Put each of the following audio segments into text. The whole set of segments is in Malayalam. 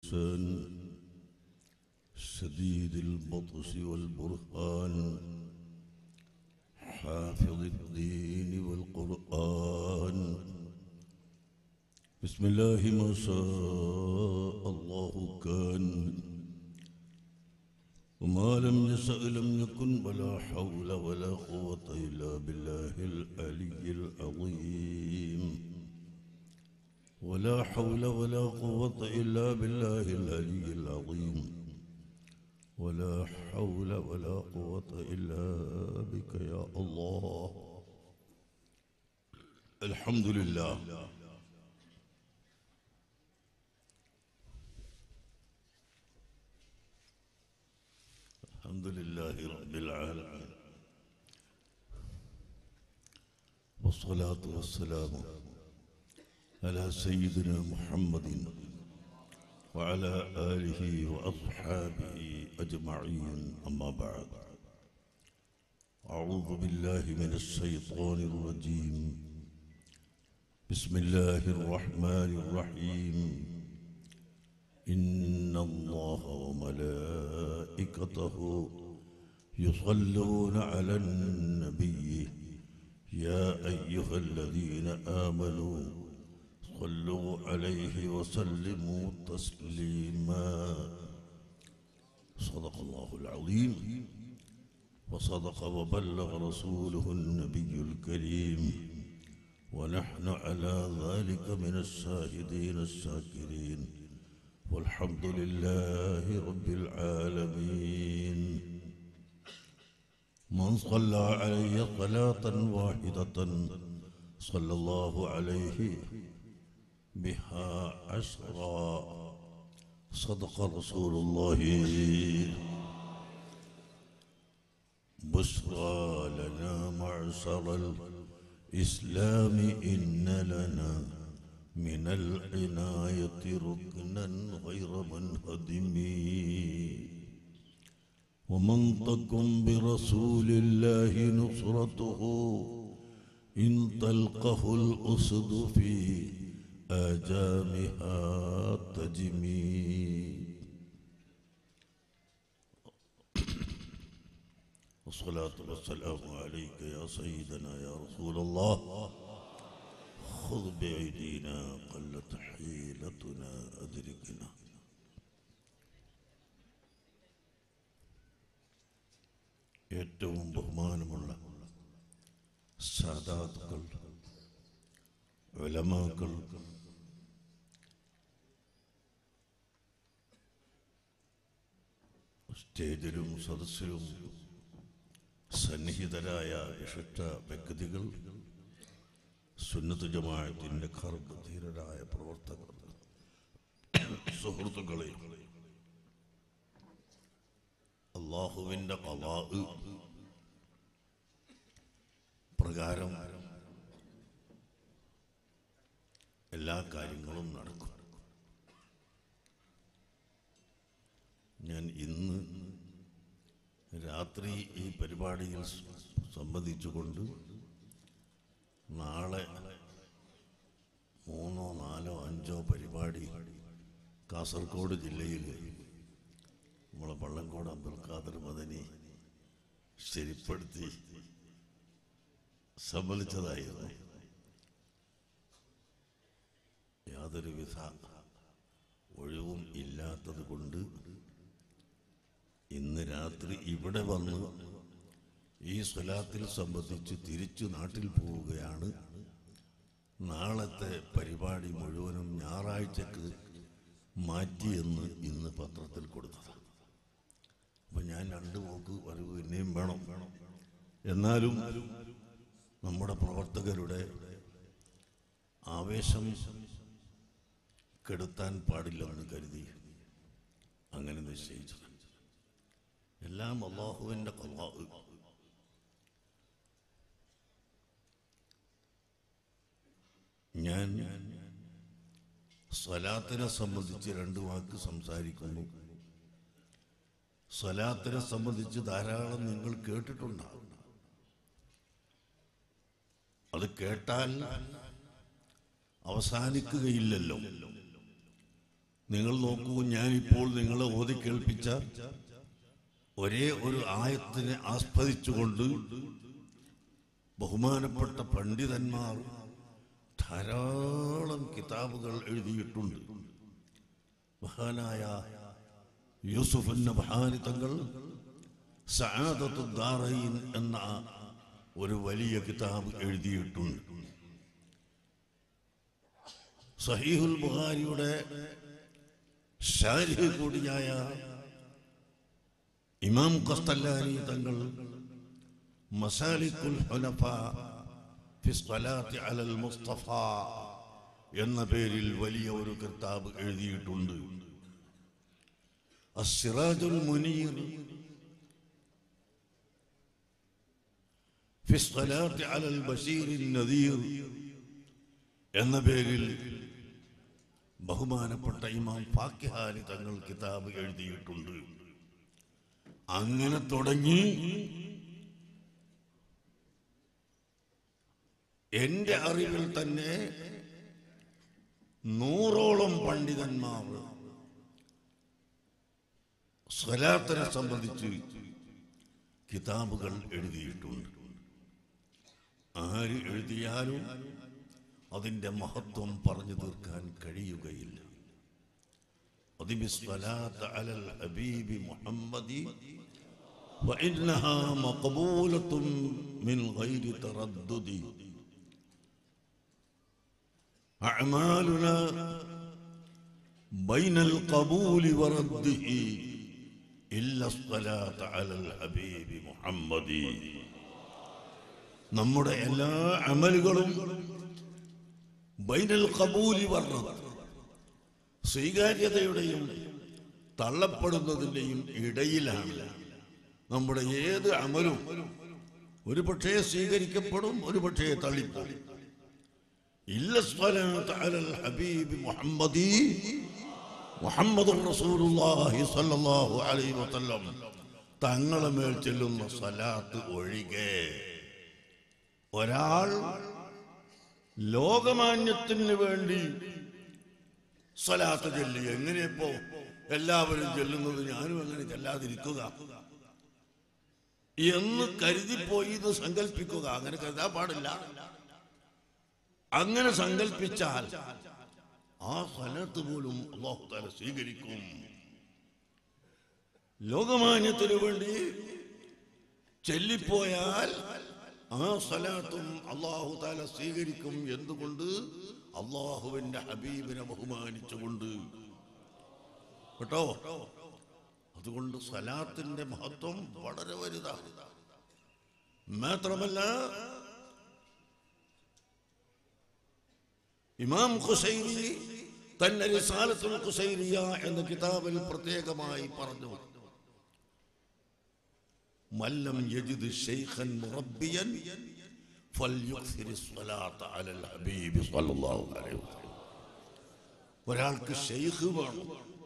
الإحسان شديد البطش والبرهان حافظ الدين والقرآن بسم الله ما شاء الله كان وما لم يشأ لم يكن ولا حول ولا قوة إلا بالله العلي العظيم ولا حول ولا قوة إلا بالله العلي العظيم ولا حول ولا قوة إلا بك يا الله الحمد لله الحمد لله رب العالمين والصلاة والسلام على سيدنا محمد وعلى آله وأصحابه أجمعين أما بعد أعوذ بالله من الشيطان الرجيم بسم الله الرحمن الرحيم إن الله وملائكته يصلون على النبي يا أيها الذين آمنوا صلوا عليه وسلموا تسليما صدق الله العظيم وصدق وبلغ رسوله النبي الكريم ونحن على ذلك من الشاهدين الشاكرين والحمد لله رب العالمين من صلى علي صلاة واحدة صلى الله عليه بها عشرا صدق رسول الله بشرى لنا معشر الإسلام إن لنا من العناية ركنا غير منهدم ومن تكن برسول الله نصرته إن تلقه الأسد في آجامها تجمي والصلاة والسلام عليك يا سيدنا يا رسول الله خذ بأيدينا قلت حيلتنا أدركنا ഏറ്റവും ബഹുമാനമുള്ള സാദാത്തുക്കൾ ഉലമാക്കൾ സ്റ്റേജിലും സദസ്സിലും സന്നിഹിതരായ വിശിഷ്ട വ്യക്തികൾ സുന്നത്ത് ജമാഅത്തിന്റെ ധീരരായ പ്രവർത്തകർ സുഹൃത്തുക്കളെ അള്ളാഹുവിന്റെ കലാ പ്രകാരം എല്ലാ കാര്യങ്ങളും നടക്കും ഞാൻ ഇന്ന് രാത്രി ഈ പരിപാടിയിൽ സംബന്ധിച്ചുകൊണ്ട് നാളെ മൂന്നോ നാലോ അഞ്ചോ പരിപാടി കാസർഗോഡ് ജില്ലയിൽ നമ്മളെ വള്ളംകോട് അബ്ദുൽ ഖാദർ മദനി ശരിപ്പെടുത്തി സമ്മതിച്ചതായിരുന്നു യാതൊരുവിധ ഒഴിവും ഇല്ലാത്തത് കൊണ്ട് ഇന്ന് രാത്രി ഇവിടെ വന്ന് ഈ സ്വലാത്തിൽ സംബന്ധിച്ച് തിരിച്ചു നാട്ടിൽ പോവുകയാണ് നാളത്തെ പരിപാടി മുഴുവനും ഞായറാഴ്ചക്ക് മാറ്റിയെന്ന് ഇന്ന് പത്രത്തിൽ കൊടുത്തതാണ് അപ്പൊ ഞാൻ രണ്ട് പോക്ക് വരവ് പിന്നെയും വേണം എന്നാലും നമ്മുടെ പ്രവർത്തകരുടെ ആവേശം കെടുത്താൻ പാടില്ലെന്ന് കരുതി അങ്ങനെ നിശ്ചയിച്ചത് എല്ലാം അള്ളാഹുവിൻ്റെ കള്ളാഹ് ഞാൻ സ്വലാത്തിനെ സംബന്ധിച്ച് രണ്ട് വാക്ക് സംസാരിക്കുന്നു സ്വലാത്തിനെ സംബന്ധിച്ച് ധാരാളം നിങ്ങൾ കേട്ടിട്ടുണ്ടാവും അത് കേട്ടാൽ അവസാനിക്കുകയില്ലല്ലോ നിങ്ങൾ നോക്കൂ ഞാനിപ്പോൾ നിങ്ങളെ ഓതി കേൾപ്പിച്ച ഒരേ ഒരു ആയത്തിനെ ആസ്പദിച്ചുകൊണ്ട് ബഹുമാനപ്പെട്ട പണ്ഡിതന്മാർ ധാരാളം കിതാബുകൾ എഴുതിയിട്ടുണ്ട് മഹാനായ യൂസുഫ് നബഹാനി തങ്ങൾ സഅദത്തു ദാറൈൻ എന്ന ഒരു വലിയ കിതാബ് എഴുതിയിട്ടുണ്ട് സഹീഹുൽ ബുഖാരിയുടെ ഷാരിഹ് കൂടിയായ ഇമാം ഖസ്തല്ലാനി തങ്ങൾ മസാലിക്കുൽ ഹുനഫ ഫി സ്വലാത്തി അലൽ മുസ്തഫ എന്ന പേരിൽ വലിയ ഒരു കിതാബ് എഴുതിയിട്ടുണ്ട് അസ്സിറാജുൽ മുനീർ ഫി സ്വലാത്തി അലൽ ബഷീറിൻ നദീർ എന്ന പേരിൽ ബഹുമാനപ്പെട്ട ഇമാം ഫാക്കിഹാനി തങ്ങൾ കിതാബ് എഴുതിയിട്ടുണ്ട് അങ്ങനെ തുടങ്ങി എന്റെ അറിവിൽ തന്നെ നൂറോളം പണ്ഡിതന്മാർ സ്വലാത്തിനെ സംബന്ധിച്ച് കിതാബുകൾ എഴുതിയിട്ടുണ്ട് ആര് എഴുതിയാലും അതിന്റെ മഹത്വം പറഞ്ഞു തീർക്കാൻ കഴിയുകയില്ല وبالصلاة على الحبيب محمد وإنها مقبولة من غير تردد أعمالنا بين القبول ورده إلا الصلاة على الحبيب محمد നമ്മുടെ എല്ലാ അമലുകളും ബൈനൽ കബൂലി വർണ്ണത് സ്വീകാര്യതയുടെയും തള്ളപ്പെടുന്നതിൻ്റെയും ഇടയിലാണ് നമ്മുടെ ഏത് അമലും ഒരു പക്ഷേ സ്വീകരിക്കപ്പെടും ഒരു പക്ഷേ തള്ളിപ്പോകും ഇല്ല സ്വലാത്ത് അലൽ ഹബീബ് മുഹമ്മദി മുഹമ്മദ് റസൂലുള്ളാഹി സ്വല്ലല്ലാഹു അലൈഹി വസല്ലം തങ്ങളെ മേൽ ചെല്ലുന്ന സ്വലാത്ത് ഒഴികെ ഒരാൾ ലോകമാന്യത്തിന് വേണ്ടി സ്വലാത്ത് ചൊല്ലി എങ്ങനെയപ്പോ എല്ലാവരും ചെല്ലുന്നത് ഞാനും അങ്ങനെ ചെല്ലാതിരിക്കുക എന്ന് കരുതിപ്പോയി എന്ന് സങ്കല്പിക്കുക അങ്ങനെ കരുതാൻ പാടില്ല അങ്ങനെ സങ്കല്പിച്ചാൽ ആ സ്ഥലത്ത് പോലും അള്ളാഹു താല സ്വീകരിക്കും ലോകമാന്യത്തിനു വേണ്ടി ചെല്ലിപ്പോയാൽ ആ സ്ഥലത്തും അള്ളാഹു താല സ്വീകരിക്കും എന്തുകൊണ്ട് അള്ളാഹുവിന്റെ ഹബീബിനെ ബഹുമാനിച്ചുകൊണ്ട് കേട്ടോ അതുകൊണ്ട് സലാത്തിന്റെ മഹത്വം വളരെ വലുതാണ് മാത്രമല്ല ഇമാം ഖുസൈരി തന്നെ റിസാലത്തുൽ ഖുസൈരിയ എന്ന കിതാബിൽ പ്രത്യേകമായി പറഞ്ഞു മല്ലം യജിദ് ശൈഖൻ മുറബ്ബിയൻ فليكثر الصلاة على الحبيب صلى الله عليه وسلم ഒരാൾക്ക് ഷെയ്ഖ് വേണം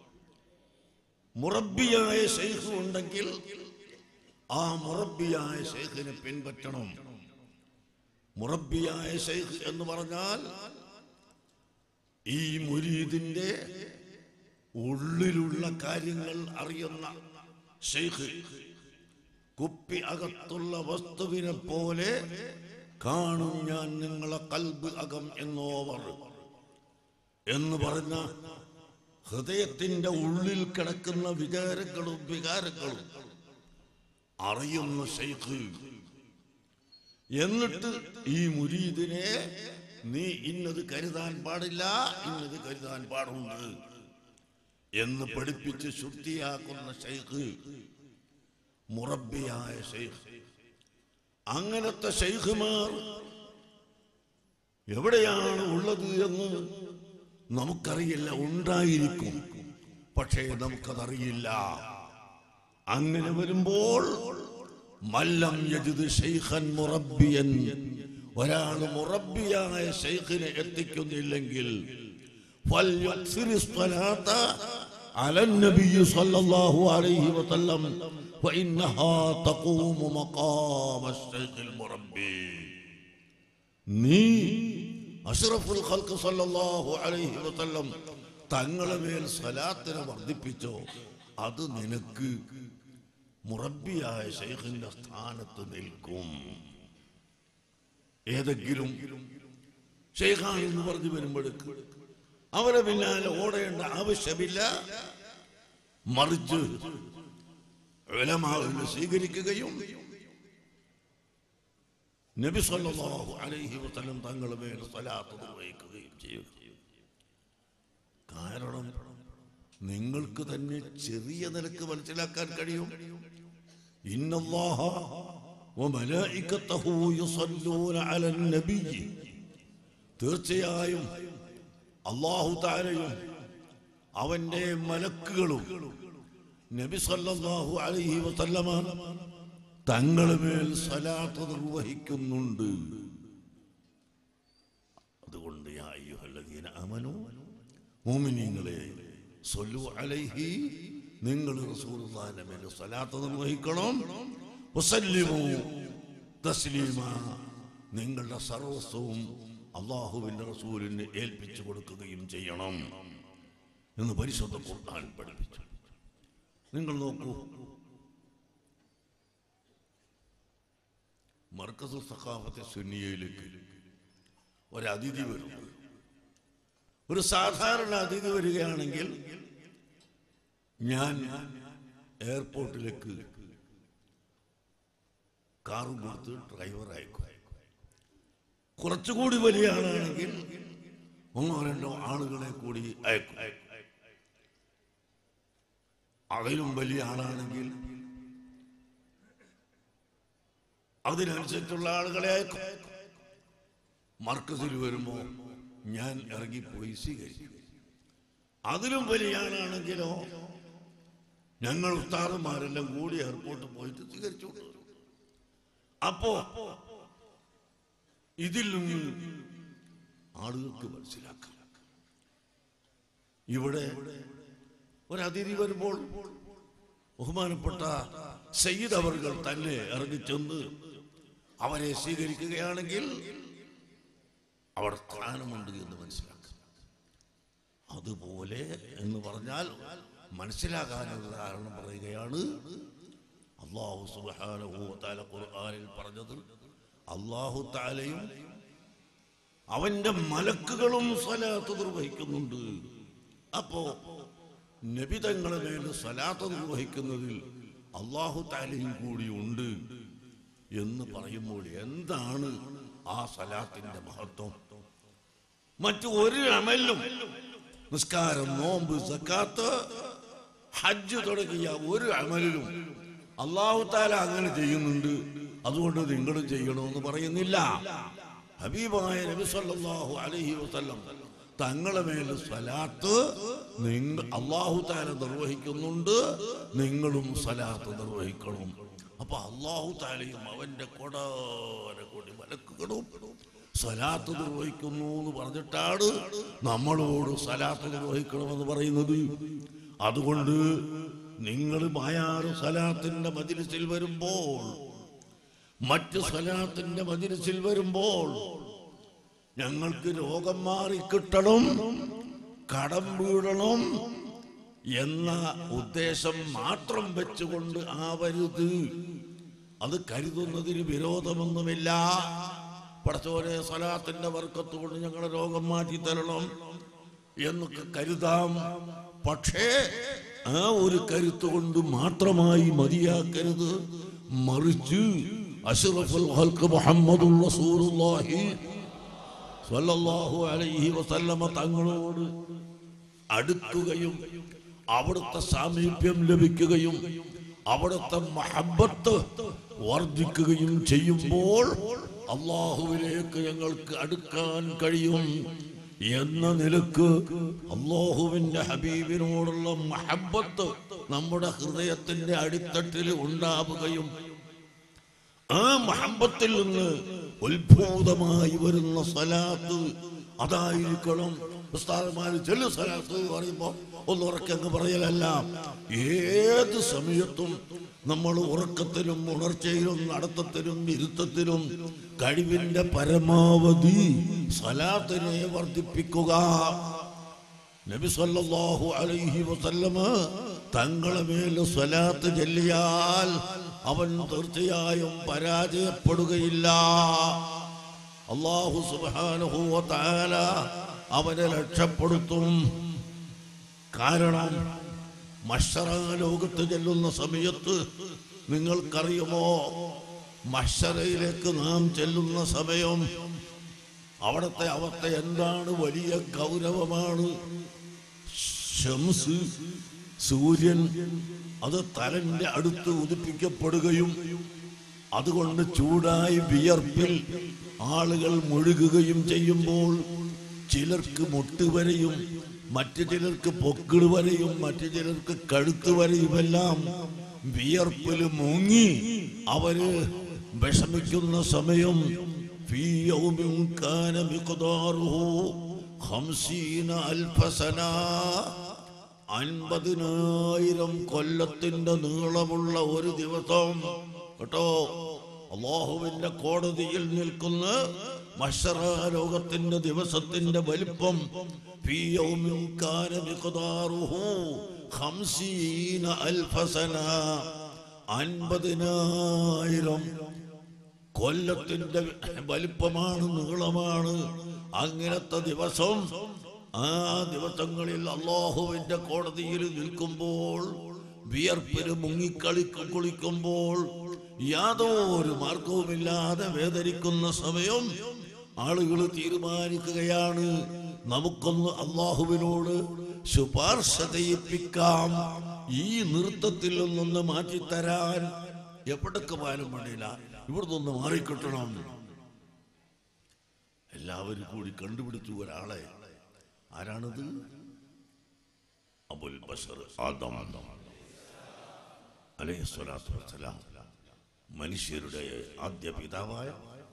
മുറബിയായ ഷെയ്ഖ് ഉണ്ടെങ്കിൽ ആ മുറബിയായ ഷെയ്ഖിനെ പിൻപറ്റണം മുറബിയായ ഷെയ്ഖ് എന്ന് പറഞ്ഞാൽ ഈ മുരീദിന്റെ ഉള്ളിലുള്ള കാര്യങ്ങൾ അറിയുന്ന ഷെയ്ഖ് കുപ്പി അകത്തുള്ള വസ്തുവിനെ പോലെ കാണും ഞാൻ നിങ്ങളെ കൽബ് അകം എന്നോവർ എന്ന് പറഞ്ഞ ഹൃദയത്തിന്റെ ഉള്ളിൽ കിടക്കുന്ന വിചാരങ്ങളും വികാരങ്ങളും അറിയുന്ന ഷെയ്ഖ് എന്നിട്ട് ഈ മുരീദിനെ നീ ഇന്നത് കരുതാൻ പാടില്ല ഇന്നത് കരുതാൻ പാടുണ്ട് എന്ന് പഠിപ്പിച്ച് ശുദ്ധിയാക്കുന്ന ഷെയ്ഖ് മുറബിയായ ഷെയ്ഖ് അങ്ങനത്തെ ഷെയ്ഖുമാർ എവിടെയാണ് ഉള്ളത് എന്ന് നമുക്കറിയില്ല ഉണ്ടായിരിക്കും പക്ഷേ നമുക്കതറിയില്ല അങ്ങനെ വരുമ്പോൾ മല്ലം യജിദ് ഷെയ്ഖൻ മുറബിയൻ ഒരാൾ മുറബിയായ ഷെയ്ഖിനെ എത്തിക്കുന്നില്ലെങ്കിൽ فليكثر الصلاة على النبي صلى الله عليه وسلم فإنها تقوم مقام الشيخ المربي നീ അഷ്റഫുൽ ഖൽഖ് സല്ലല്ലാഹു അലൈഹി വസല്ലം തങ്ങളെ മേൽ സ്വലാത്തിനെ വർദ്ധിപ്പിച്ചോ അത് നിനക്ക് മുറബിയായ ശൈഖിന്റെ സ്ഥാനത്ത് നിൽക്കും ഏതെങ്കിലും ഷെയ്ഖാൻ എന്ന് പറഞ്ഞു വരുമ്പോഴേക്ക് അവരെ പിന്നാലെ ഓടേണ്ട ആവശ്യമില്ല മറിച്ച് ഉലമാവിനെ സ്വീകരിക്കുകയും നബി സല്ലല്ലാഹു അലൈഹി വസല്ലം തങ്ങളുടെ മേൽ സ്വലാത്ത് നിർവഹിക്കുകയും ചെയ്യും കാരണം നിങ്ങൾക്ക് തന്നെ ചെറിയ നിലക്ക് മനസ്സിലാക്കാൻ കഴിയും ഇന്നല്ലാഹ വമലായികത്തഹു യുസല്ലൂന അലൻ നബിയ്യ് തീർച്ചയായും അള്ളാഹു താരയും അവന്റെ മലക്കുകളും നബി സല്ലല്ലാഹു അലൈഹി വസല്ലമ തങ്ങളുടെ മേൽ സലാത്ത് നിർവഹിക്കുന്നുണ്ട് അതുകൊണ്ട് യാ അയ്യുഹല്ലദീന ആമനു മുഅ്മിനീങ്ങളെ സ്വല്ലു അലൈഹി നിങ്ങൾ റസൂലുള്ളാഹിന്റെ മേൽ സലാത്ത് നിർവഹിക്കണം വസല്ലിമു തസ്ലീമ നിങ്ങളുടെ സർവസ്വവും അള്ളാഹുവിന്റെ റസൂലിന് ഏൽപ്പിച്ചു കൊടുക്കുകയും ചെയ്യണം എന്ന് പരിശുദ്ധ ഖുർആൻ പഠിപ്പിച്ചു നിങ്ങൾ നോക്കൂ മർക്കസു സഖാഫത്തെ സുന്നിയയിലേക്ക് ഒരു അതിഥി വരും ഒരു സാധാരണ അതിഥി വരികയാണെങ്കിൽ ഞാൻ എയർപോർട്ടിലേക്ക് കാറും കൊടുത്ത് ഡ്രൈവർ അയക്കും കുറച്ചുകൂടി വലിയ ആളാണെങ്കിൽ ഒന്നോ രണ്ടോ ആളുകളെ കൂടി അയക്കും അതിലും വലിയ ആളാണെങ്കിൽ അതിനനുസരിച്ചുള്ള ആളുകളെ അയക്കും മർക്കസിൽ വരുമ്പോ ഞാൻ ഇറങ്ങിപ്പോയി സ്വീകരിക്കും അതിലും വലിയ ആളാണെങ്കിലോ ഞങ്ങൾ ഉസ്താദന്മാരെല്ലാം കൂടി എയർപോർട്ടിൽ പോയിട്ട് സ്വീകരിച്ചു അപ്പോ ഇതിൽ നിന്ന് ആളുകൾക്ക് മനസ്സിലാക്കാം ഇവിടെ ഒരതിഥി വരുമ്പോൾ ബഹുമാനപ്പെട്ട സയ്യിദ് അവർകൾ തന്നെ ഇറങ്ങിച്ചെന്ന് അവരെ സ്വീകരിക്കുകയാണെങ്കിൽ അവിടെ സ്ഥാനമുണ്ട് എന്ന് മനസ്സിലാക്കാം അതുപോലെ എന്ന് പറഞ്ഞാൽ മനസ്സിലാകാനുള്ള കാരണം പറയുകയാണ് അള്ളാഹു സുബ്ഹാനഹു വ തആല ഖുർആനിൽ പറഞ്ഞത് അള്ളാഹു താലയും അവന്റെ മലക്കുകളും സ്വലാത്ത് നിർവഹിക്കുന്നുണ്ട് അപ്പോ നബിതങ്ങളെ മേൽ സ്വലാത്ത് നിർവഹിക്കുന്നതിൽ അള്ളാഹു താലയും കൂടി ഉണ്ട് എന്ന് പറയുമ്പോൾ എന്താണ് ആ സലാത്തിന്റെ മഹത്വം മറ്റു ഒരു അമലും നിസ്കാരം നോമ്പ് സക്കാത്ത് ഹജ്ജ് തുടങ്ങിയ ഒരു അമലിലും അള്ളാഹു താല അങ്ങനെ ചെയ്യുന്നുണ്ട് അതുകൊണ്ട് നിങ്ങളും ചെയ്യണമെന്ന് പറയുന്നില്ല ഹബീബായ നബി സല്ലല്ലാഹു അലൈഹി വസല്ലം തങ്ങളെ മേൽ സ്വലാത്ത് നിങ്ങൾ അള്ളാഹു താല നിർവഹിക്കുന്നുണ്ട് നിങ്ങളും സ്വലാത്ത് നിർവഹിക്കണം അപ്പൊ അള്ളാഹു താലയും അവന്റെ കൊടാന കൊടി മലക്കുകളും സ്വലാത്ത് നിർവഹിക്കുന്നു എന്ന് പറഞ്ഞിട്ടാണ് നമ്മളോട് സ്വലാത്ത് നിർവഹിക്കണമെന്ന് പറയുന്നത് അതുകൊണ്ട് നിങ്ങൾ മായാറ് സ്വലാത്തിന്റെ മജിലിസിൽ വരുമ്പോൾ മറ്റ് സ്വലാത്തിന്റെ മജിലിസിൽ വരുമ്പോൾ ഞങ്ങൾക്ക് രോഗം മാറിക്കിട്ടണം കടം വീഴണം എന്ന ഉദ്ദേശം മാത്രം വെച്ചുകൊണ്ട് ആവരുത് അത് കരുതുന്നതിന് വിരോധമൊന്നുമില്ല പടച്ചോനെ സ്വലാത്തിന്റെ വർക്കത്ത് കൊണ്ട് ഞങ്ങളുടെ രോഗം മാറ്റി തരണം എന്നൊക്കെ കരുതാം പക്ഷേ ആ ഒരു കരുത്ത് കൊണ്ട് മാത്രമായി മതിയാക്കരുത് മറിച്ച് അഷ്റഫുൽ ഖൽഖ് മുഹമ്മദുർ റസൂലുള്ളാഹി സ്വല്ലല്ലാഹു അലൈഹി വസല്ലമ തങ്ങളോട് അടുക്കുകയും അവിടുത്തെ സാമീപ്യം ലഭിക്കുകയും അവിടുത്തെ മഹബത്ത് വർദ്ധിക്കുകയും ചെയ്യുമ്പോൾ അള്ളാഹുവിലേക്ക് ഞങ്ങൾക്ക് അടുക്കാൻ കഴിയും എന്ന നിലക്ക് അള്ളാഹുവിന്റെ ഹബീബിനോടുള്ള മഹബത്ത് നമ്മുടെ ഹൃദയത്തിന്റെ അടിത്തട്ടിൽ ഉണ്ടാവുകയും ആ മഹബത്തിൽ നിന്ന് ഉത്ഭൂതമായി വരുന്ന സലാത്ത് അതായിരിക്കണം ഉസ്താദന്മാര് ചെല്ലു സലാത്ത് എന്ന് പറയുമ്പോ ഒന്ന് ഉറക്കങ്ങ് പറയലല്ല ഏത് സമയത്തും നമ്മൾ ഉറക്കത്തിലും ഉണർച്ചയിലും നടത്തത്തിലും ഇരുത്തത്തിലും കഴിവിന്റെ പരമാവധി സലാത്തിനെ വർദ്ധിപ്പിക്കുക നബി സല്ലല്ലാഹു അലൈഹി വസല്ലമ തങ്ങളെ മേൽ സ്വലാത്ത് ചൊല്ലിയാൽ അവൻ തീർച്ചയായും പരാജയപ്പെടുകയില്ല അള്ളാഹു സുബ്ഹാനഹു വ തആല അവനെ രക്ഷപ്പെടുത്തും കാരണം മഷറ ലോകത്ത് ചെല്ലുന്ന സമയത്ത് നിങ്ങൾക്കറിയുമോ മഷറയിലേക്ക് നാം ചെല്ലുന്ന സമയം അവിടുത്തെ അവസ്ഥ എന്താണ് വലിയ ഗൗരവമാണ് ശംസ് സൂര്യൻ അത് തലന്റെ അടുത്ത് ഉദിപ്പിക്കപ്പെടുകയും അതുകൊണ്ട് ചൂടായി വിയർപ്പിൽ ആളുകൾ മുഴുകുകയും ചെയ്യുമ്പോൾ ചിലർക്ക് മുട്ടുവരെയും മറ്റു ചിലർക്ക് പൊക്കിട് വരെയും മറ്റു ചിലർക്ക് കഴുത്ത് വരെയുമെല്ലാം വിയർപ്പിൽ മുങ്ങി അവര് വിഷമിക്കുന്ന സമയം في يوم كان مقداره خمسين ألف سنة അൻപതിനായിരം കൊല്ലത്തിന്റെ നീളമുള്ള ഒരു ദിവസം കേട്ടോ അള്ളാഹുവിന്റെ കോടതിയിൽ നിൽക്കുന്ന മഷറ ലോകത്തിന്റെ ദിവസത്തിന്റെ വലിപ്പം ഫീ യൗമിൻ കാന മിഖ്ദാറുഹു ഖംസീന അൽഫ സന അൻപതിനായിരം കൊല്ലത്തിന്റെ വലിപ്പമാണ് നീളമാണ് അങ്ങനത്തെ ദിവസം ആ ദിവസങ്ങളിൽ അള്ളാഹുവിന്റെ കോടതിയിൽ നിൽക്കുമ്പോൾ വിയർപ്പിന് മുങ്ങിക്കളിക്കും കുളിക്കുമ്പോൾ യാതൊരു മാർഗവുമില്ലാതെ വേദനിക്കുന്ന സമയം ആളുകൾ തീരുമാനിക്കുകയാണ് നമുക്കൊന്ന് അള്ളാഹുവിനോട് ശുപാർശ ചെയ്യിപ്പിക്കാം ഈ നൃത്തത്തിൽ നിന്നൊന്ന് മാറ്റിത്തരാൻ എവിടൊക്കെ പോയാലും വേണ്ടിയില്ല ഇവിടുന്ന് മാറിക്കിട്ടണം എല്ലാവരും കൂടി കണ്ടുപിടിച്ചു ഒരാളെ ആരാണത് അബുൽ ബഷർ ആദം അലൈഹി സ്വലാത്തു വസ്സലാം മനുഷ്യരുടെ ആദ്യ പിതാവായ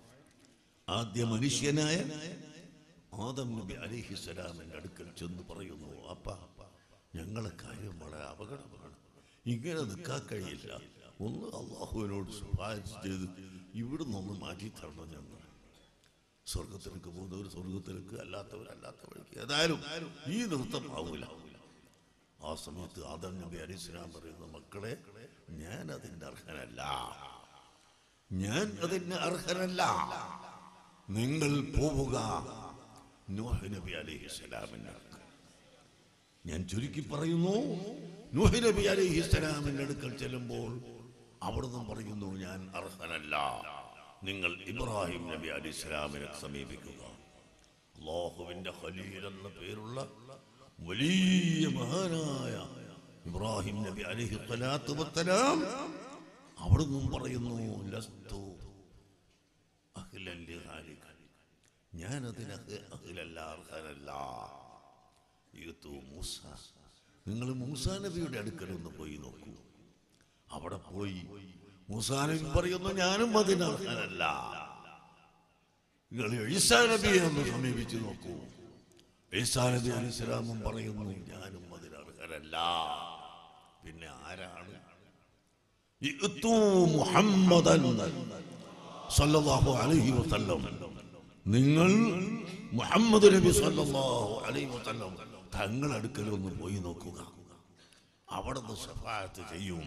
ആദ്യ മനുഷ്യനായ ആദം നബി അലൈഹി സ്വലാമിന്റെ അടുക്കൽ ചെന്ന് പറയുന്നു അപ്പ ഞങ്ങളെ കാര്യം വളരെ അപകടമാണ് ഇങ്ങനെ നിൽക്കാൻ കഴിയില്ല ഒന്ന് അള്ളാഹുവിനോട് ശുപാർശ ചെയ്ത് ഇവിടുന്ന് ഒന്ന് മാറ്റി തരണം ഞങ്ങൾ സ്വർഗത്തിലേക്ക് പോകുന്നവർ സ്വർഗത്തിലേക്ക് അല്ലാത്തവർ അല്ലാത്ത വഴിക്ക് ഏതായാലും ഈ നൃത്തം ആവൂല ആ സമയത്ത് ആദം നബി അലി ഇസ്ലാം പറയുന്ന മക്കളെ ഞാൻ അതിന്റെ അർഹനല്ല ഞാൻ അതിന് അർഹനല്ല നിങ്ങൾ പോവുക നോഹ് നബി അലൈഹി സ്വലാമിന്റെ അടുക്കൽ ഞാൻ ചുരുക്കി പറയുന്നു നൂഹ് നബി അലൈഹി സ്വലാമിന്റെ അടുക്കൽ ചെല്ലുമ്പോൾ അവിടുന്ന് പറയുന്നു ഞാൻ അർഹനല്ല നിങ്ങൾ ഇബ്രാഹിം നബി അലൈഹി സ്വലാമിനെ സമീപിക്കുക അള്ളാഹുവിന്റെ ഖലീൽ എന്ന പേരുള്ള വലിയ മഹാനായ ഇബ്രാഹിം നബി അലൈഹി സ്വലാത്തു വസ്സലാം അവിടുന്ന് പറയുന്നു ലസ്തു അഖിലൻ ലിഹാലിക. ഞാൻ അതിന് അഖിലല്ല അർഹനല്ല യൂത്തു മൂസ നിങ്ങൾ മൂസാ നബിയുടെ അടുക്കൽ ഒന്ന് പോയി നോക്കൂ അവിടെ പോയി മൂസാ നബി പറയുന്നു ഞാനും അതിനർഹനല്ല നിങ്ങൾ ഈസാ നബിയെ ഒന്ന് സമീപിച്ചു നോക്കൂ ഈസാ നബി അലിസ്ലാമും പറയുന്നു ഞാനും അതിനർഹനല്ല പിന്നെ ആരാണ് ഇഅ്തു മുഹമ്മദൻ സല്ലല്ലാഹു അലൈഹി വസല്ലം നിങ്ങൾ മുഹമ്മദ് നബി സല്ലല്ലാഹു അലൈഹി വസല്ലം തങ്ങളുടെ അടുക്കൽ ഒന്ന് പോയി നോക്കുക അവിടുന്ന് ശഫാഅത്ത് ചെയ്യും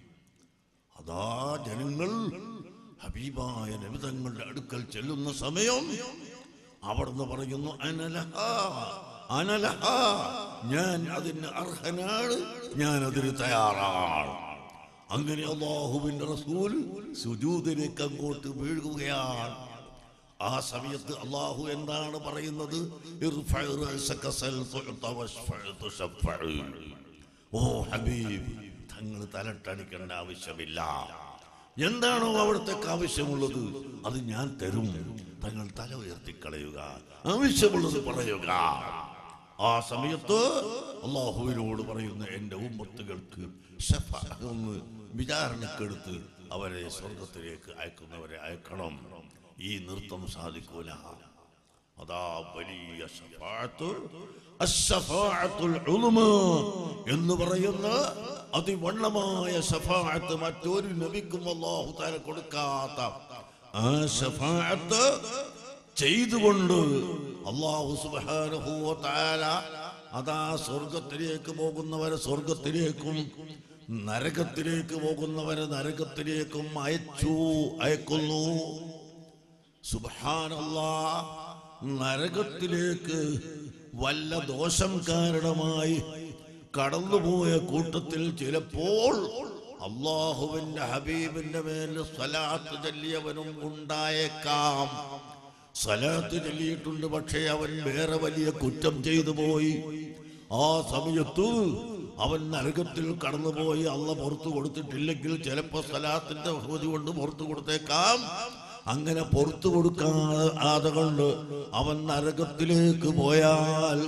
അതാ ജനങ്ങൾ ഹബീബായ നബി തങ്ങളുടെ അടുക്കൽ ചെല്ലുന്ന സമയം അവിടുന്ന് പറയുന്നു അനലഹ അനലഹ ഞാൻ അതിന് അർഹനാണ് ഞാൻ അതിന് തയ്യാറാണ് അങ്ങനെ അള്ളാഹുവിന്റെ റസൂൽ സുജൂദിലേക്ക് അങ്ങോട്ട് വീഴുകയാണ് ആ സമയത്ത് അള്ളാഹു എന്താണ് പറയുന്നത് ഇർഫഅ റഅസക സൽ തുഅത വശ്ഫഅ തുശഫഅ. ഓ ഹബീബ് തങ്ങൾ തലട്ടടിക്കേണ്ട ആവശ്യമില്ല എന്താണോ അവിടുത്തെ ആവശ്യമുള്ളത് അത് ഞാൻ തരും തങ്ങൾ തല ഉയർത്തിക്കളയുക ആവശ്യമുള്ളത് പറയുക ആ സമയത്ത് അള്ളാഹുവിനോട് പറയുന്ന എൻ്റെ ഉമ്മത്തുകൾക്ക് ഷഫ ഒന്ന് വിചാരണക്കെടുത്ത് അവരെ സ്വർഗത്തിലേക്ക് അയക്കുന്നവരെ അയക്കണം ഈ നൃത്തം സാധിക്കൂല അതാ വലിയ ശഫാഅത്ത് അശ്ശഫാഅത്തുൽ ഉളുമ എന്ന് പറയുന്ന അതിവണ്ണമായ ശഫാഅത്ത് മറ്റൊരു നബിക്കും അല്ലാഹു തആല കൊടുക്കാത്ത ആ ശഫാഅത്ത് ചെയ്തുകൊണ്ട് അല്ലാഹു സുബ്ഹാനഹു വ തആല അതാ സ്വർഗത്തിലേക്ക് പോകുന്നവരെ സ്വർഗത്തിലേക്കും നരകത്തിലേക്ക് പോകുന്നവരെ നരകത്തിലേക്കും അയച്ചു അയക്കുന്നു സുബാനല്ലാ നരകത്തിലേക്ക് വല്ല ദോഷം കാരണമായി കടന്നുപോയ കൂട്ടത്തിൽ ചിലപ്പോൾ അള്ളാഹുവിന്റെ ഹബീബിന്റെ മേൽ സ്വലാത്ത് ചൊല്ലിയവനും ഉണ്ടായേക്കാം സ്വലാത്ത് ചൊല്ലിയിട്ടുണ്ട് പക്ഷേ അവൻ വേറെ വലിയ കുറ്റം ചെയ്തു പോയി ആ സമയത്ത് അവൻ നരകത്തിൽ കടന്നുപോയി അള്ള പുറത്തു കൊടുത്തിട്ടില്ലെങ്കിൽ ചിലപ്പോ സ്വലാത്തിന്റെ ബഹുമതി കൊണ്ട് പുറത്തു കൊടുത്തേക്കാം അങ്ങനെ പുറത്തു കൊടുക്കാതെ കൊണ്ട് അവൻ നരകത്തിലേക്ക് പോയാൽ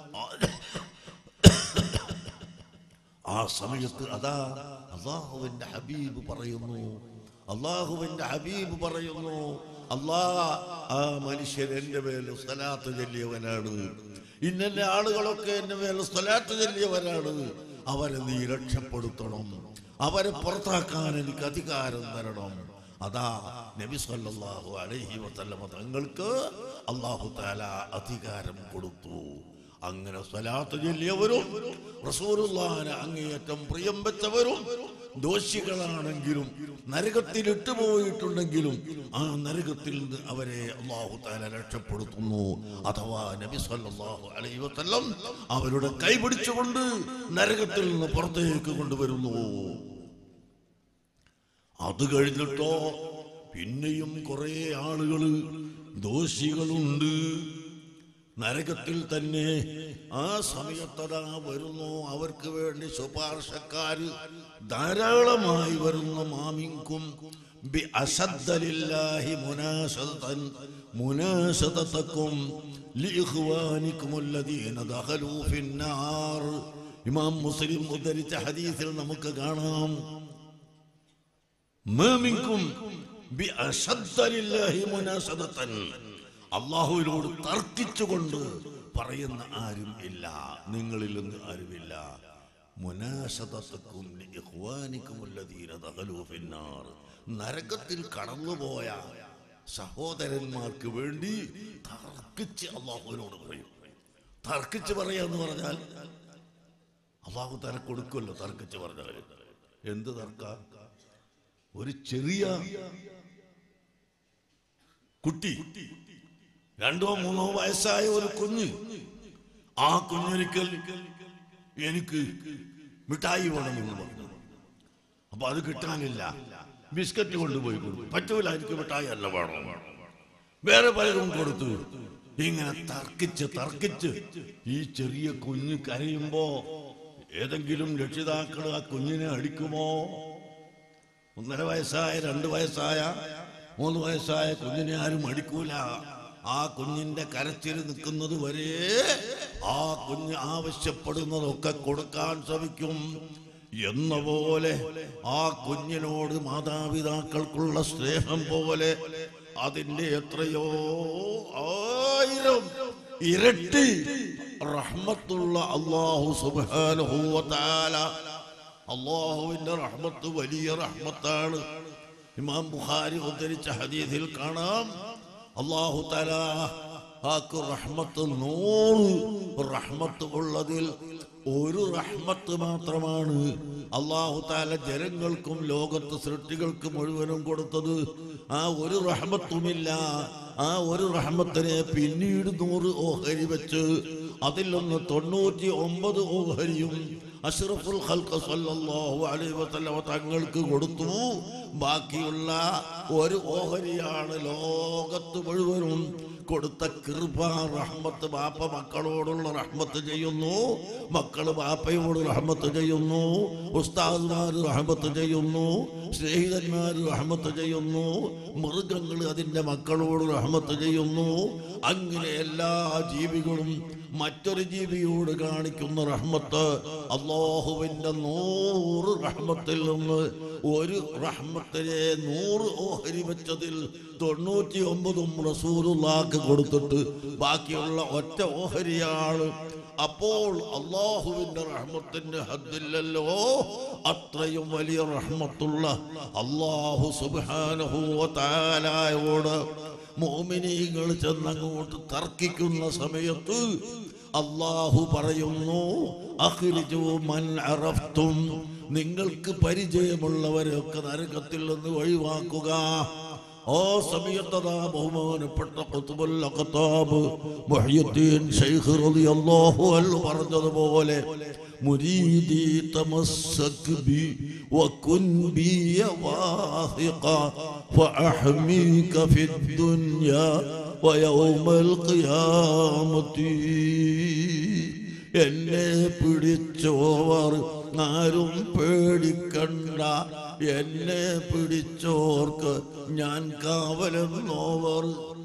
ആ സമയത്ത് അതാ അള്ളാഹുവിന്റെ ഹബീബ് പറയുന്നു അള്ളാഹുവിന്റെ ഹബീബ് പറയുന്നു അള്ളാ ആ മനുഷ്യൻ എന്റെ മേൽ സ്ഥലാത്ത് ചൊല്ലിയവനാണ് ഇന്നെ ആളുകളൊക്കെ എന്റെ മേൽ സ്ഥലാത്ത് ചൊല്ലിയവരാണ് അവരെ നീ രക്ഷപ്പെടുത്തണം അവരെ പുറത്താക്കാൻ എനിക്ക് അധികാരം തരണം അതാ നബി സല്ലല്ലാഹു അലൈഹി വസല്ലമ തങ്ങൾക്ക് അള്ളാഹു താല അധികാരം കൊടുത്തു അങ്ങനെ സ്വലാത്ത് ചൊല്ലിയവരും റസൂലുള്ളാഹിനെ അങ്ങേയറ്റം പ്രിയം വെച്ചവരും ദോഷികളാണെങ്കിലും നരകത്തിൽ ഇട്ടുപോയിട്ടുണ്ടെങ്കിലും ആ നരകത്തിൽ നിന്ന് അവരെ അള്ളാഹു താല രക്ഷപ്പെടുത്തുന്നു അഥവാ നബി സല്ലല്ലാഹു അലൈഹി വസല്ലം അവരുടെ കൈ പിടിച്ചുകൊണ്ട് നരകത്തിൽ നിന്ന് പുറത്തേക്ക് കൊണ്ടുവരുന്നു അത് കഴിഞ്ഞിട്ടോ പിന്നെയും കുറെ ആളുകള് ദോഷികളുണ്ട് നരകത്തിൽ തന്നെ ആ സമയത്തതാ വരുന്നു അവർക്ക് വേണ്ടി ശുപാർശക്കാര് ധാരാളമായി വരുന്ന മാമിങ്കും ബി അസദ്ദലില്ലാഹി മുനാശതൻ മുനാശതതക്കും ലിഇഖ്വാനിക്കും الذين دخلوا في النار ഇമാം മുസ്ലിം ഉദ്ധരിച്ച ഹദീസിൽ നമുക്ക് കാണാം മാമിങ്കും ബി അസദ്ദലില്ലാഹി മുനാശതൻ അള്ളാഹുവിനോട് തർക്കിച്ചുകൊണ്ട് പറയുന്ന ആരും ഇല്ല നിങ്ങളിൽ നിന്ന് ആരുമില്ല മുനാശതക്കും ഇഖ്വാനിക്കുമുല്ലദീന ദഖലൂ ഫിന്നാർ നരകത്തിൽ കടന്നുപോയ സഹോദരന്മാർക്ക് വേണ്ടി തർക്കിച്ച് അള്ളാഹുവിനോട് പറയും തർക്കിച്ച് പറയാന്ന് പറഞ്ഞാൽ അള്ളാഹു തല കൊടുക്കുമല്ലോ തർക്കിച്ച് പറഞ്ഞാൽ എന്ത് തർക്ക ഒരു ചെറിയ കുട്ടി രണ്ടോ മൂന്നോ വയസ്സായ ഒരു കുഞ്ഞ് ആ കുഞ്ഞൊരിക്കൽ എനിക്ക് മിഠായി വേണമെന്ന് പറഞ്ഞു അപ്പൊ അത് കിട്ടാനില്ല ബിസ്ക്കറ്റ് കൊണ്ടുപോയി കൊടുത്തു പറ്റൂല എനിക്ക് മിഠായി അല്ല വേണം വേറെ പലരും കൊടുത്തു ഇങ്ങനെ തർക്കിച്ച് തർക്കിച്ച് ഈ ചെറിയ കുഞ്ഞ് കരയുമ്പോ ഏതെങ്കിലും രക്ഷിതാക്കൾ ആ കുഞ്ഞിനെ അടിക്കുമോ ഒന്നര വയസ്സായ രണ്ട് വയസ്സായ മൂന്ന് വയസ്സായ കുഞ്ഞിനെ ആരും അടിക്കൂല ആ കുഞ്ഞിന്റെ കരച്ചിൽ നിൽക്കുന്നത് വരെ ആ കുഞ്ഞ് ആവശ്യപ്പെടുന്നതൊക്കെ കൊടുക്കാൻ ശ്രമിക്കും എന്ന പോലെ ആ കുഞ്ഞിനോട് മാതാപിതാക്കൾക്കുള്ള സ്നേഹം പോലെ അതിന്റെ എത്രയോ ആയിരം ഇരട്ടി റഹ്മത്തുള്ള അള്ളാഹു സുബ്ഹാനഹു വ തആല അള്ളാഹുവിന്റെ റഹ്മത്ത് വലിയ റഹ്മത്താണ് ഇമാം ബുഖാരി ഉദ്ധരിച്ച ഹദീസിൽ കാണാം അള്ളാഹു തല ആക്ക് റഹ്മത്ത് നൂറ് റഹ്മത്ത് ഉള്ളതിൽ ഒരു റഹ്മത്ത് മാത്രമാണ് അള്ളാഹു താല ജനങ്ങൾക്കും ലോകത്ത് സൃഷ്ടികൾക്ക് മുഴുവനും കൊടുത്തത് ആ ഒരു റഹ്മത്തുമില്ല ആ ഒരു റഹ്മത്തിനെ പിന്നീട് നൂറ് ഓഹരി വെച്ച് അതിലൊന്ന് തൊണ്ണൂറ്റി ഒമ്പത് ഓഹരിയും അഷ്റഫുൽ ഖൽഖ് സല്ലല്ലാഹു അലൈഹി വസല്ലമ തങ്ങൾക്ക് കൊടുത്തു ബാക്കിയുള്ള ഒരു ഓഹരിയാണ് ലോകത്ത് മുഴുവനും കൊടുത്ത കൃപ റഹ്മത്ത് ബാപ്പ മക്കളോടുള്ള റഹ്മത്ത് ചെയ്യുന്നു മക്കള് ബാപ്പയോട് റഹ്മത്ത് ചെയ്യുന്നു ഉസ്താദ്മാർ റഹ്മത്ത് ചെയ്യുന്നു സ്നേഹിതന്മാർ റഹ്മത്ത് ചെയ്യുന്നു മൃഗങ്ങൾ അതിൻ്റെ മക്കളോട് റഹ്മത്ത് ചെയ്യുന്നു അങ്ങനെ എല്ലാ ജീവികളും മറ്റൊരു ജീവിയോട് കാണിക്കുന്ന റഹ്മത്ത് അള്ളാഹുവിന്റെ നൂറ് റഹ്മത്തിൽ നിന്ന് ഒരു റഹ്മത്തിനെ നൂറ് ഓഹരി വെച്ചതിൽ തൊണ്ണൂറ്റി ഒമ്പതും റസൂലുള്ളാക്ക് കൊടുത്തിട്ട് ബാക്കിയുള്ള ഒറ്റ ഓഹരിയാണ് അപ്പോൾ അള്ളാഹുവിന്റെ റഹ്മത്തിന്റെ ഹദ്ദില്ലല്ലോ അത്രയും വലിയ റഹ്മത്തുള്ള അള്ളാഹു സുബ്ഹാനഹു വ തആലയോട് മോമിനികൾ ചെന്നങ്ങോട്ട് തർക്കിക്കുന്ന സമയത്ത് അള്ളാഹു പറയുന്നു അഖ്രിജൂ മൻ അറഫ്തും നിങ്ങൾക്ക് പരിചയമുള്ളവരെയൊക്കെ നരകത്തിൽ നിന്ന് ഒഴിവാക്കുക ഓ സമയത്തതാ ബഹുമാനപ്പെട്ട ഖുത്ബുൽ അഖ്താബ് മുഹ്യിദ്ദീൻ ശൈഖ് റളിയല്ലാഹു അൻഹു പറഞ്ഞതുപോലെ മുരീദി തമസ്സക് ബി വകുൻ ബി വാഹിഖ ഫഅഹ്മീക ഫിദ്ദുനിയ വയൗമൽ ഖിയാമത്തി എന്നെ പിടിച്ചോവർ ആരും പേടിക്കണ്ട എന്നെ പിടിച്ചോർക്ക് ഞാൻ കാവലെന്നോവർ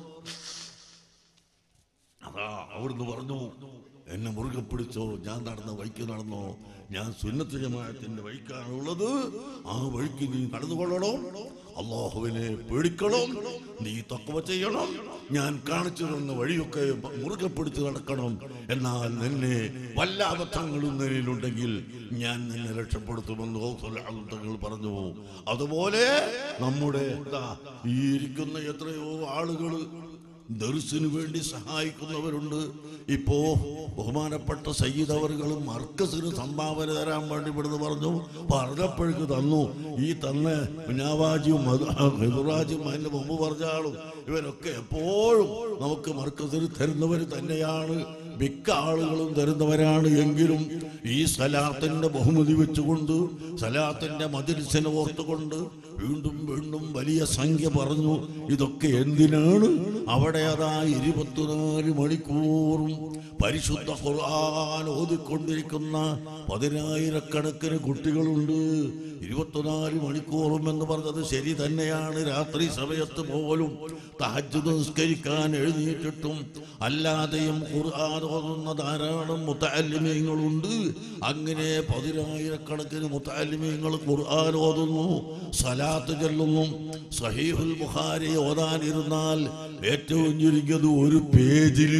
അതാ അവിടുന്ന് പറഞ്ഞു എന്നെ മുറുകെ പിടിച്ചോ ഞാൻ നടന്ന വഴിക്ക് നടന്നോ ഞാൻ സുന്നത്ത് ജമാഅത്തിന്റെ വഴിക്കാണുള്ളത് ആ വഴിക്ക് നീ നടന്നുകൊള്ളണം അള്ളാഹുവിനെ പേടിക്കണം നീ തക്കവ ചെയ്യണം ഞാൻ കാണിച്ചു തന്ന വഴിയൊക്കെ മുറുകെ പിടിച്ച് നടക്കണം എന്നാൽ നിന്നെ വല്ല അബദ്ധങ്ങളും നിലയിലുണ്ടെങ്കിൽ ഞാൻ നിന്നെ രക്ഷപ്പെടുത്തുമെന്ന് ഗൗസുൽ ആലം തങ്ങൾ പറഞ്ഞു അതുപോലെ നമ്മുടെ ദാ ഈ ഇരിക്കുന്ന എത്രയോ ആളുകൾ ദർസിനു വേണ്ടി സഹായിക്കുന്നവരുണ്ട് ഇപ്പോ ബഹുമാനപ്പെട്ട സയ്യിദ് അവറുകളും മർക്കസിന് സംഭാവന തരാൻ വേണ്ടി ഇവിടുന്ന് പറഞ്ഞു പറഞ്ഞപ്പോഴേക്ക് തന്നു ഈ തന്ന കുഞ്ഞാവാജിയും ഹിദുറാജും അതിന്റെ മുമ്പ് പറഞ്ഞ ആളും ഇവരൊക്കെ എപ്പോഴും നമുക്ക് മർക്കസിന് തരുന്നവർ തന്നെയാണ് മിക്ക ആളുകളും തരുന്നവരാണ് എങ്കിലും ഈ സലാത്തിന്റെ ബഹുമതി വെച്ചുകൊണ്ട് സലാത്തിന്റെ മതിൽസിനെ ഓർത്തുകൊണ്ട് വീണ്ടും വീണ്ടും വലിയ സംഖ്യ പറഞ്ഞു ഇതൊക്കെ എന്തിനാണ് അവിടെ അതാ ഇരുപത്തിനാല് മണിക്കൂറും പരിശുദ്ധ ഖുർആൻ ഓതിക്കൊണ്ടിരിക്കുന്ന പതിനായിരക്കണക്കിന് കുട്ടികളുണ്ട് ഇരുപത്തിനാല് മണിക്കൂറും എന്ന് പറഞ്ഞത് ശരി തന്നെയാണ് രാത്രി സമയത്ത് പോലും തഹജ്ജുദ് നിസ്കരിക്കാൻ എഴുന്നേറ്റിട്ടും അല്ലാതെയും ഖുർആൻ ഓതുന്ന ധാരാളം മുത്തല്ലിമീങ്ങളുണ്ട് അങ്ങനെ പതിനായിരക്കണക്കിന് മുത്തല്ലിമീങ്ങൾ ഖുർആൻ ഓതുന്നു സലാത്ത് ചൊല്ലുന്നു സഹീഹുൽ ബുഖാരി ഓതാനിരുന്നാൽ ഏറ്റവും ചുരുങ്ങിയത് ഒരു പേജിൽ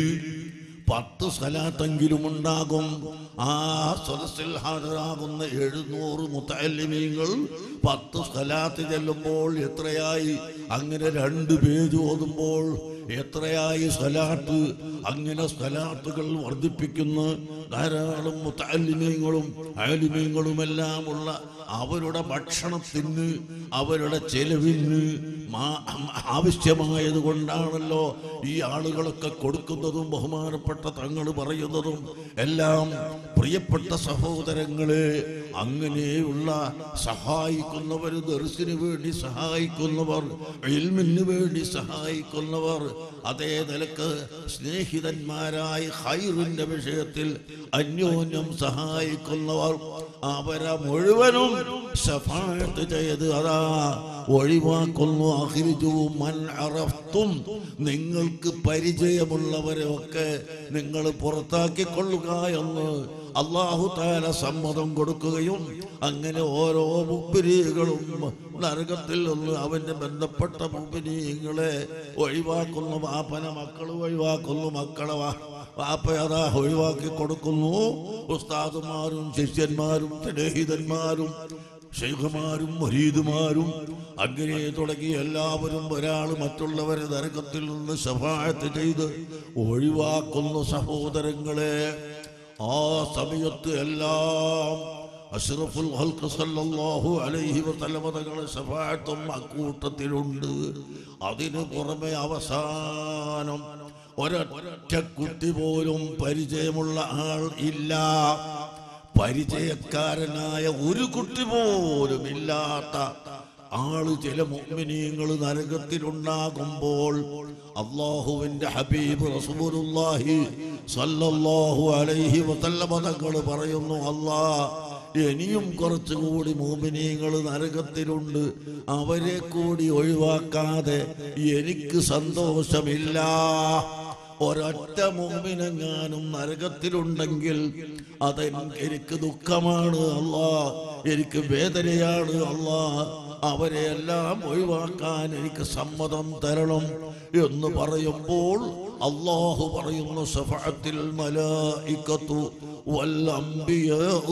പത്ത് സ്ഥലത്തെങ്കിലും ഉണ്ടാകും ആ സദസ്സിൽ ഹാജരാകുന്ന എഴുന്നൂറ് മുത്തല്ലിമീങ്ങൾ പത്ത് സ്ഥലത്ത് ചെല്ലുമ്പോൾ എത്രയായി അങ്ങനെ രണ്ട് പേജ് ഓതുമ്പോൾ എത്രയായി സ്ഥലാത്ത് അങ്ങനെ സ്ഥലാത്തുകൾ വർദ്ധിപ്പിക്കുന്ന ധാരാളം മുത്തല്ലിമീങ്ങളും ആലിമീങ്ങളുമെല്ലാം ഉള്ള അവരുടെ ഭക്ഷണത്തിന് അവരുടെ ചെലവിന് മാ- ആവശ്യമായത് കൊണ്ടാണല്ലോ ഈ ആളുകളൊക്കെ കൊടുക്കുന്നതും ബഹുമാനപ്പെട്ട തങ്ങൾ പറയുന്നതും എല്ലാം പ്രിയപ്പെട്ട സഹോദരങ്ങളെ അങ്ങനെയുള്ള സഹായിക്കുന്നവർ ദർശന് വേണ്ടി സഹായിക്കുന്നവർ ഇൽമിന് വേണ്ടി സഹായിക്കുന്നവർ അതേ നിലക്ക് സ്നേഹിതന്മാരായി ഹൈറിന്റെ വിഷയത്തിൽ അന്യോന്യം സഹായിക്കുന്നവർ അവരെ മുഴുവനും ശഫാഅത്ത് ചെയ്ത് അതാ ഒഴിവാക്കുന്നു അഖിരിജു മൻ അറഫ്തും നിങ്ങൾക്ക് പരിചയമുള്ളവരെ ഒക്കെ നിങ്ങൾ പുറത്താക്കിക്കൊള്ളുക എന്ന് അള്ളാഹു താല സമ്മതം കൊടുക്കുകയും അങ്ങനെ ഓരോ മുപ്പിരികളും നരകത്തിൽ നിന്ന് അവന്റെ ബന്ധപ്പെട്ട മുപ്പിനീങ്ങളെ ഒഴിവാക്കുന്നു വാപ്പന മക്കൾ ഒഴിവാക്കുന്നു മക്കളെ വാ വാപ്പ അതാ ഒഴിവാക്കി കൊടുക്കുന്നു ഉസ്താദുമാരും ശിഷ്യന്മാരും സ്നേഹിതന്മാരും ഷെയ്ഖുമാരും മരീദുമാരും അങ്ങനെ തുടങ്ങി എല്ലാവരും ഒരാൾ മറ്റുള്ളവരെ നരകത്തിൽ നിന്ന് ശഫായത്ത് ചെയ്ത് ഒഴിവാക്കുന്നു സഹോദരങ്ങളെ ആ സമയത്ത് എല്ലാം അഷ്റഫുൽ ഹൽക്ക് സല്ലല്ലാഹു അലൈഹി വസല്ലമ തങ്ങളുടെ ശഫാഅത്തും അക്കൂട്ടത്തിലുണ്ട് അതിനു പുറമെ അവസാനം ഒരൊറ്റ കുട്ടി പോലും പരിചയമുള്ള ആൾ ഇല്ല പരിചയക്കാരനായ ഒരു കുട്ടി പോലും ഇല്ലാത്ത ആള് ചില മുഅ്മിനീങ്ങൾ നരകത്തിലുണ്ടാകുമ്പോൾ അള്ളാഹുവിന്റെ ഹബീബ് റസൂലുള്ളാഹി സല്ലല്ലാഹു അലൈഹി വസല്ലമ തങ്ങൾ പറയുന്നു അല്ലാ ഇനിയും കുറച്ചുകൂടി മോമിനീങ്ങൾ നരകത്തിലുണ്ട് അവരെ കൂടി ഒഴിവാക്കാതെ എനിക്ക് സന്തോഷമില്ല ഒരൊറ്റ മോമിനെങ്ങാനും നരകത്തിലുണ്ടെങ്കിൽ അത് എനിക്ക് ദുഃഖമാണ് അല്ലാ എനിക്ക് വേദനയാണ് അല്ലാ അവരെ എല്ലാം ഒഴിവാക്കാൻ എനിക്ക് സമ്മതം തരണം എന്ന് പറയുമ്പോൾ അള്ളാഹു പറയുന്നു സഫഅത്തിൽ മലായികത്തു والأنبياء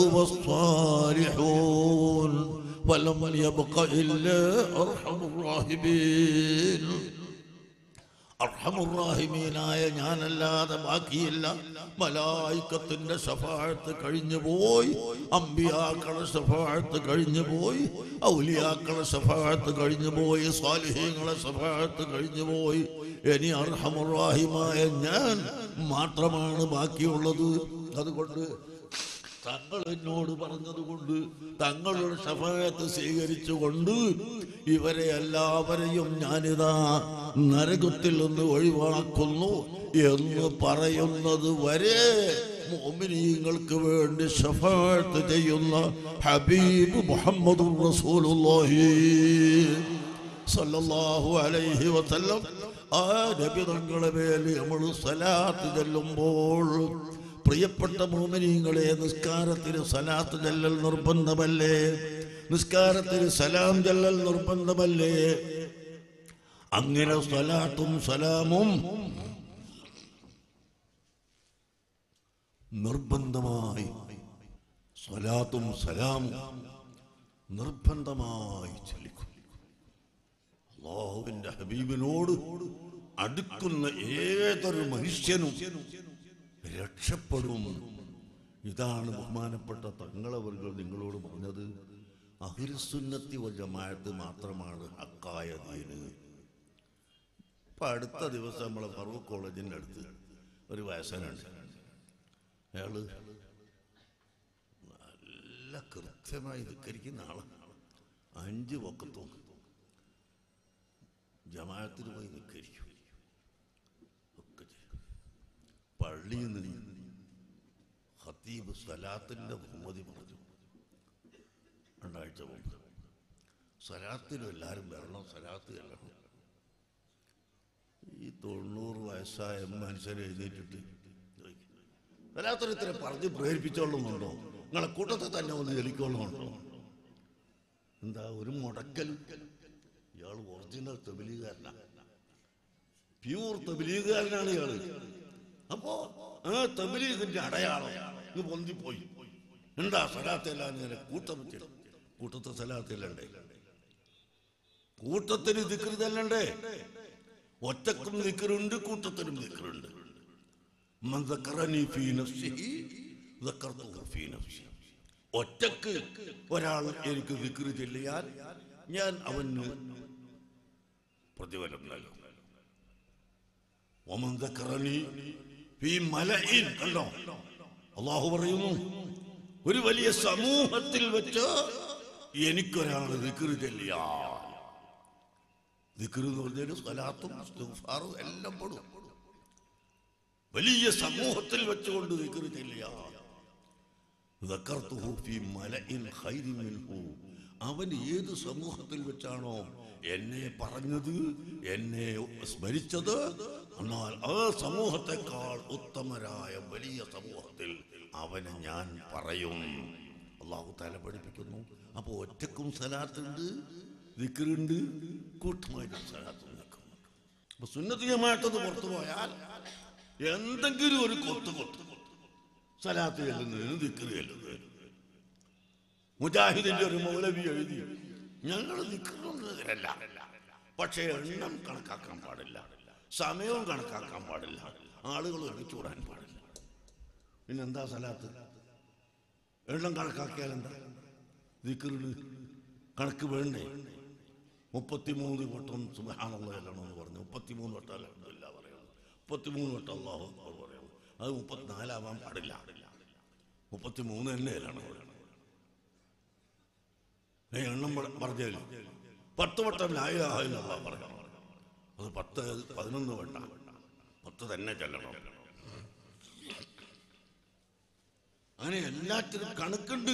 والصالحون ولم يبق إلا أرحم الراحمين അർഹമുറാഹിമീനായ ഞാനല്ലാതെ ബാക്കിയില്ല മലായിക്കത്തിന്റെ സഫാഴത്ത് കഴിഞ്ഞു പോയി അമ്പിയാക്കളെ സഫാഴത്ത് കഴിഞ്ഞു പോയി ഔലിയാക്കളെ സഫാഴത്ത് കഴിഞ്ഞു പോയി സ്വാലിഹീങ്ങളെ സഫാഴത്ത് കഴിഞ്ഞു പോയി ഇനി അർഹമുറാഹിമായ ഞാൻ മാത്രമാണ് ബാക്കിയുള്ളത് അതുകൊണ്ട് തങ്ങൾ എന്നോട് പറഞ്ഞതുകൊണ്ട് തങ്ങളുടെ ശഫായത്ത് സ്വീകരിച്ചുകൊണ്ട് ഇവരെ എല്ലാവരെയും ഞാനിതാ നരകത്തിൽ നിന്ന് ഒഴിവാക്കുന്നു എന്ന് പറയുന്നത് വരെ മോമിനീങ്ങൾക്ക് വേണ്ടി ശഫായത്ത് ചെയ്യുന്ന ഹബീബ് മുഹമ്മദ് റസൂലുള്ളാഹി സല്ലല്ലാഹു അലൈഹി വസല്ലം ആ നബി തങ്ങളെ മേൽ നമ്മൾ സലാത്ത് ചെല്ലുമ്പോൾ പ്രിയപ്പെട്ട മോമിനീങ്ങളെ നിസ്കാരത്തിന് സലാത്ത് ചെല്ലൽ നിർബന്ധമല്ലേ നിസ്കാരത്തിന് സലാം ചെല്ലൽ നിർബന്ധമല്ലേ അങ്ങനെ സലാത്തും സലാമും നിർബന്ധമായി സ്വലാത്തും സലാമും നിർബന്ധമായി ചലിക്കും അള്ളാഹുവിന്റെ ഹബീബിനോട് അടുക്കുന്ന ഏതൊരു മനുഷ്യനും രക്ഷപ്പെടും ഇതാണ് ബഹുമാനപ്പെട്ട തങ്ങളവർകൾ നിങ്ങളോട് പറഞ്ഞത് അഹിർസുന്നത്തി ജമാഅത്ത് മാത്രമാണ് ഹക്കായ ദീന് ഇപ്പൊ അടുത്ത ദിവസം നമ്മളെ ഫറൂഖ് കോളേജിന്റെ അടുത്ത് ഒരു വയസ്സനുണ്ട് അയാള് നല്ല കൃത്യമായി ധിക്കരിക്കുന്ന ആളാണ് അഞ്ച് പൊക്കത്തും ജമാഅത്തിന് പോയി നിൽക്കരിക്കും ഒക്കെ ചെയ്യും പള്ളിയിൽ നിന്ന് ഹത്തീബ് സലാത്തിന്റെ ബഹുമതി പറഞ്ഞു രണ്ടാഴ്ച മുമ്പ് സലാത്തിനും എല്ലാവരും വരണം സലാത്ത് ചെല്ലണം ഈ തൊണ്ണൂറ് വയസ്സായ മനുഷ്യരെ എഴുന്നേറ്റിട്ട് സലാത്തിന് ഇത്ര പറഞ്ഞ് പ്രേരിപ്പിച്ചോളുന്നുണ്ടോ നിങ്ങളെ കൂട്ടത്തിൽ തന്നെ ഒന്ന് ജലിക്കോളുന്നുണ്ടോ എന്താ ഒരു മുടക്കൽ ഇയാൾ ഒറിജിനൽ തെബിലീകാരനാണ് പ്യൂർ തെബിലീഗുകാരനാണ് ഇയാള് അപ്പോ ആ തെബിലീഗിന്റെ അടയാളം ഇത് പൊന്തിപ്പോയി എന്താ സലാത്തെല്ലാം ഇങ്ങനെ കൂട്ടത്തിൽ കൂട്ടത്തെ സലാത്തില്ലണ്ടേ കൂട്ടത്തിന് ദിക്കൃതല്ലണ്ടേ ഒറ്റക്കും ദിക്കറുണ്ട് കൂട്ടത്തിനും ദിക്കറുണ്ട് من ذكرني في نفسه ذكرته في نفسي ഒറ്റക്ക് ഒരാൾ എനിക്ക് ദിക്റ് ചെല്ലിയാൽ ഞാൻ അവന് പ്രതിഫലം നൽകും ഒമൻ ദക്കറനി ഫീ മലഇൻ കണ്ടോ അള്ളാഹു പറയുന്നു ഒരു വലിയ സമൂഹത്തിൽ വെച്ച് എനിക്കൊരാൾ ദിക്റ് ചെല്ലിയാൽ ദിക്റ് എന്ന് പറഞ്ഞാൽ സ്വലാത്തും ഇസ്തിഗ്ഫാറും എല്ലാം പെടും വലിയ സമൂഹത്തിൽ വെച്ചുകൊണ്ട് ദിക്റ് ചെല്ലിയാൽ ذكرته في ملأ خير منه അവൻ ഏത് സമൂഹത്തിൽ വെച്ചാണോ എന്നെ പറഞ്ഞത് എന്നെ സ്മരിച്ചത് എന്നാൽ ആ സമൂഹത്തെക്കാൾ ഉത്തമരായ വലിയ സമൂഹത്തിൽ അവനെ ഞാൻ പറയും അള്ളാഹു തല പഠിപ്പിക്കുന്നു അപ്പോൾ ഒറ്റക്കും സലാത്തുണ്ട് ദിക്കറുണ്ട് കൂട്ടമായിട്ട് സലാത്ത് നിൽക്കുന്നുണ്ട് അപ്പൊ സുന്നത്ത് ജമാഅത്തത് പുറത്തു പോയാൽ എന്തെങ്കിലും ഒരു കൊത്ത് കൊത്ത് സലാത്ത് ചെല്ലുന്നതിന് ദിക്കറ് ചെല്ലുന്നതിന് മുജാഹിദിന്റെ ഒരു മൗലവി എഴുതി ഞങ്ങൾ ദിക്കറുന്നതിനല്ല പക്ഷേ എണ്ണം കണക്കാക്കാൻ പാടില്ല സമയവും കണക്കാക്കാൻ പാടില്ല ആളുകൾ ഒഴിച്ചുകൂടാൻ പാടില്ല പിന്നെന്താ സലാത്ത് എണ്ണം കണക്കാക്കിയാൽ എന്താ ദിക്കറിന് കണക്ക് വേണ്ടേ മുപ്പത്തിമൂന്ന് വട്ടം സുബഹാനുള്ള ചെല്ലണമെന്ന് പറഞ്ഞു മുപ്പത്തിമൂന്ന് വട്ടം അല്ല പറയുന്നത് മുപ്പത്തിമൂന്ന് വട്ടം അള്ളാഹു അക്ബർ പറയുന്നു അത് മുപ്പത്തിനാലാവാൻ പാടില്ല മുപ്പത്തിമൂന്ന് തന്നെ ചെല്ലണം ഏ എണ്ണം പറ- പറഞ്ഞാൽ പത്ത് വട്ടം ലായില്ല പറയണം അത് പത്ത് പതിനൊന്ന് വേണ്ട പത്ത് തന്നെ ചെല്ലണം അങ്ങനെ എല്ലാറ്റിനും കണക്കുണ്ട്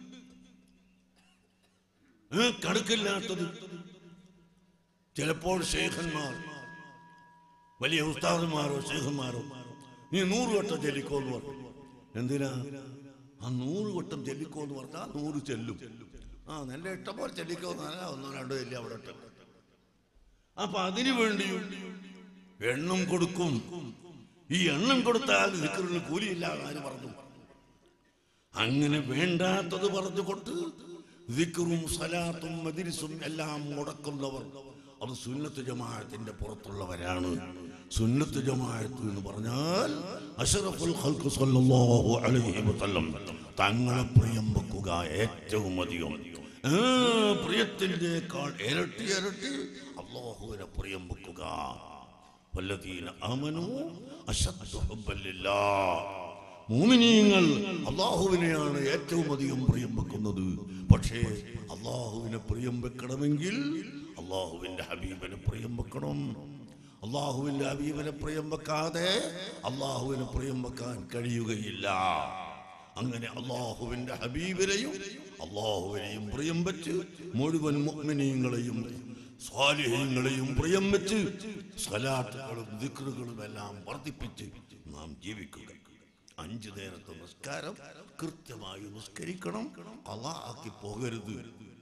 ഏ, കണക്കില്ലാത്തത് ചിലപ്പോൾ ശേഖന്മാർ വലിയ ഉസ്താദന്മാരോ ശേഖന്മാരോ നീ നൂറ് വട്ടം ചെല്ലിക്കോ എന്ന് പറഞ്ഞു എന്തിനാ ആ നൂറ് വട്ടം ചെല്ലിക്കോ എന്ന് പറഞ്ഞാൽ നൂറ് ചെല്ലും ആ നല്ല ഇഷ്ടം പോലെ ചെല്ലിക്കോ എന്ന് പറഞ്ഞാൽ ഒന്നോ രണ്ടോ ചെല്ലി അവിടെ ഇട്ട് അപ്പൊ അതിനു വേണ്ടിയും എണ്ണം കൊടുക്കും ഈ എണ്ണം കൊടുത്താൽ നിക്കറിന് കൂലിയില്ല ആര് പറഞ്ഞു അങ്ങനെ വേണ്ടാത്തത് പറഞ്ഞുകൊണ്ട് ദിക്റും സലാത്തും മദിരിസും എല്ലാം മുടക്കുന്നവർ അത് സുന്നത്ത് ജമാഅത്തിന്റെ പുറത്തുള്ളവരാണ് സുന്നത്ത് ജമാഅത്ത് എന്ന് പറഞ്ഞാൽ അഷറഫുൽ ഖൽഖ് സല്ലല്ലാഹു അലൈഹി വസല്ലം തങ്ങളെ പ്രിയം വെക്കുക ഏറ്റവും അധികം ആ, പ്രിയത്തിൻ്റെക്കാൾ ഇരട്ടി ഇരട്ടി അള്ളാഹുവിനെ പ്രിയം വെക്കുക വല്ലദീന ആമനു അശദ്ദു ഹുബ്ബൻ ലില്ലാഹ് മൂമിനീങ്ങൾ അള്ളാഹുവിനെയാണ് ഏറ്റവും അധികം പ്രിയം വെക്കുന്നത് പക്ഷേ അള്ളാഹുവിനെ പ്രിയം വെക്കണമെങ്കിൽ അള്ളാഹുവിന്റെ ഹബീബിനെ പ്രിയം വെക്കണം അള്ളാഹുവിന്റെ ഹബീബിനെ പ്രിയം വെക്കാതെ അള്ളാഹുവിനെ പ്രിയം വെക്കാൻ കഴിയുകയില്ല അങ്ങനെ അള്ളാഹുവിന്റെ ഹബീബിനെയും അള്ളാഹുവിനെയും പ്രിയം വെച്ച് മുഴുവൻ മുഅ്മിനീങ്ങളെയും സ്വാലിഹ്യങ്ങളെയും പ്രിയം വെച്ച് സ്വലാത്തുകളും ദിക്റുകളും എല്ലാം വർദ്ധിപ്പിച്ച് നാം ജീവിക്കുക അഞ്ചു നേരത്തെ നിസ്കാരം കൃത്യമായി നിസ്കരിക്കണം കല ആക്കി പോകരുത്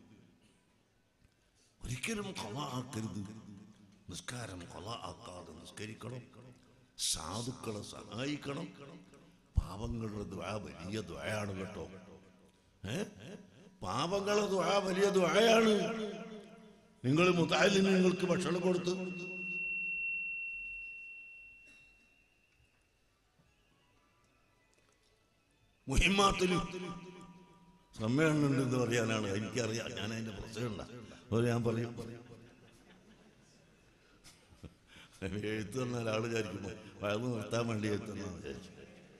ഒരിക്കലും കല ആക്കരുത് നിസ്കാരം കല ആക്കാതെ നിസ്കരിക്കണം സാധുക്കളെ സഹായിക്കണം പാവങ്ങളുടെ ദ്വാ വലിയ ദ്വയാണ് കേട്ടോ ഏ പാവങ്ങളെ ദ്വാ വലിയ ദ്വയാണ് നിങ്ങൾ മുതാലിന് നിങ്ങൾക്ക് ഭക്ഷണം കൊടുത്തു മുഹിമാത്തിൽ സമ്മേളനം ഉണ്ടെന്ന് പറയാനാണ് എനിക്കറിയാം ഞാൻ അതിന്റെ പ്രശ്നമുണ്ട അത് ഞാൻ പറയും എഴുത്ത് തന്ന ഒരാൾ വിചാരിക്കുമ്പോൾ വയറ് നിർത്താൻ വേണ്ടി എഴുത്തുന്ന വിചാരിച്ചു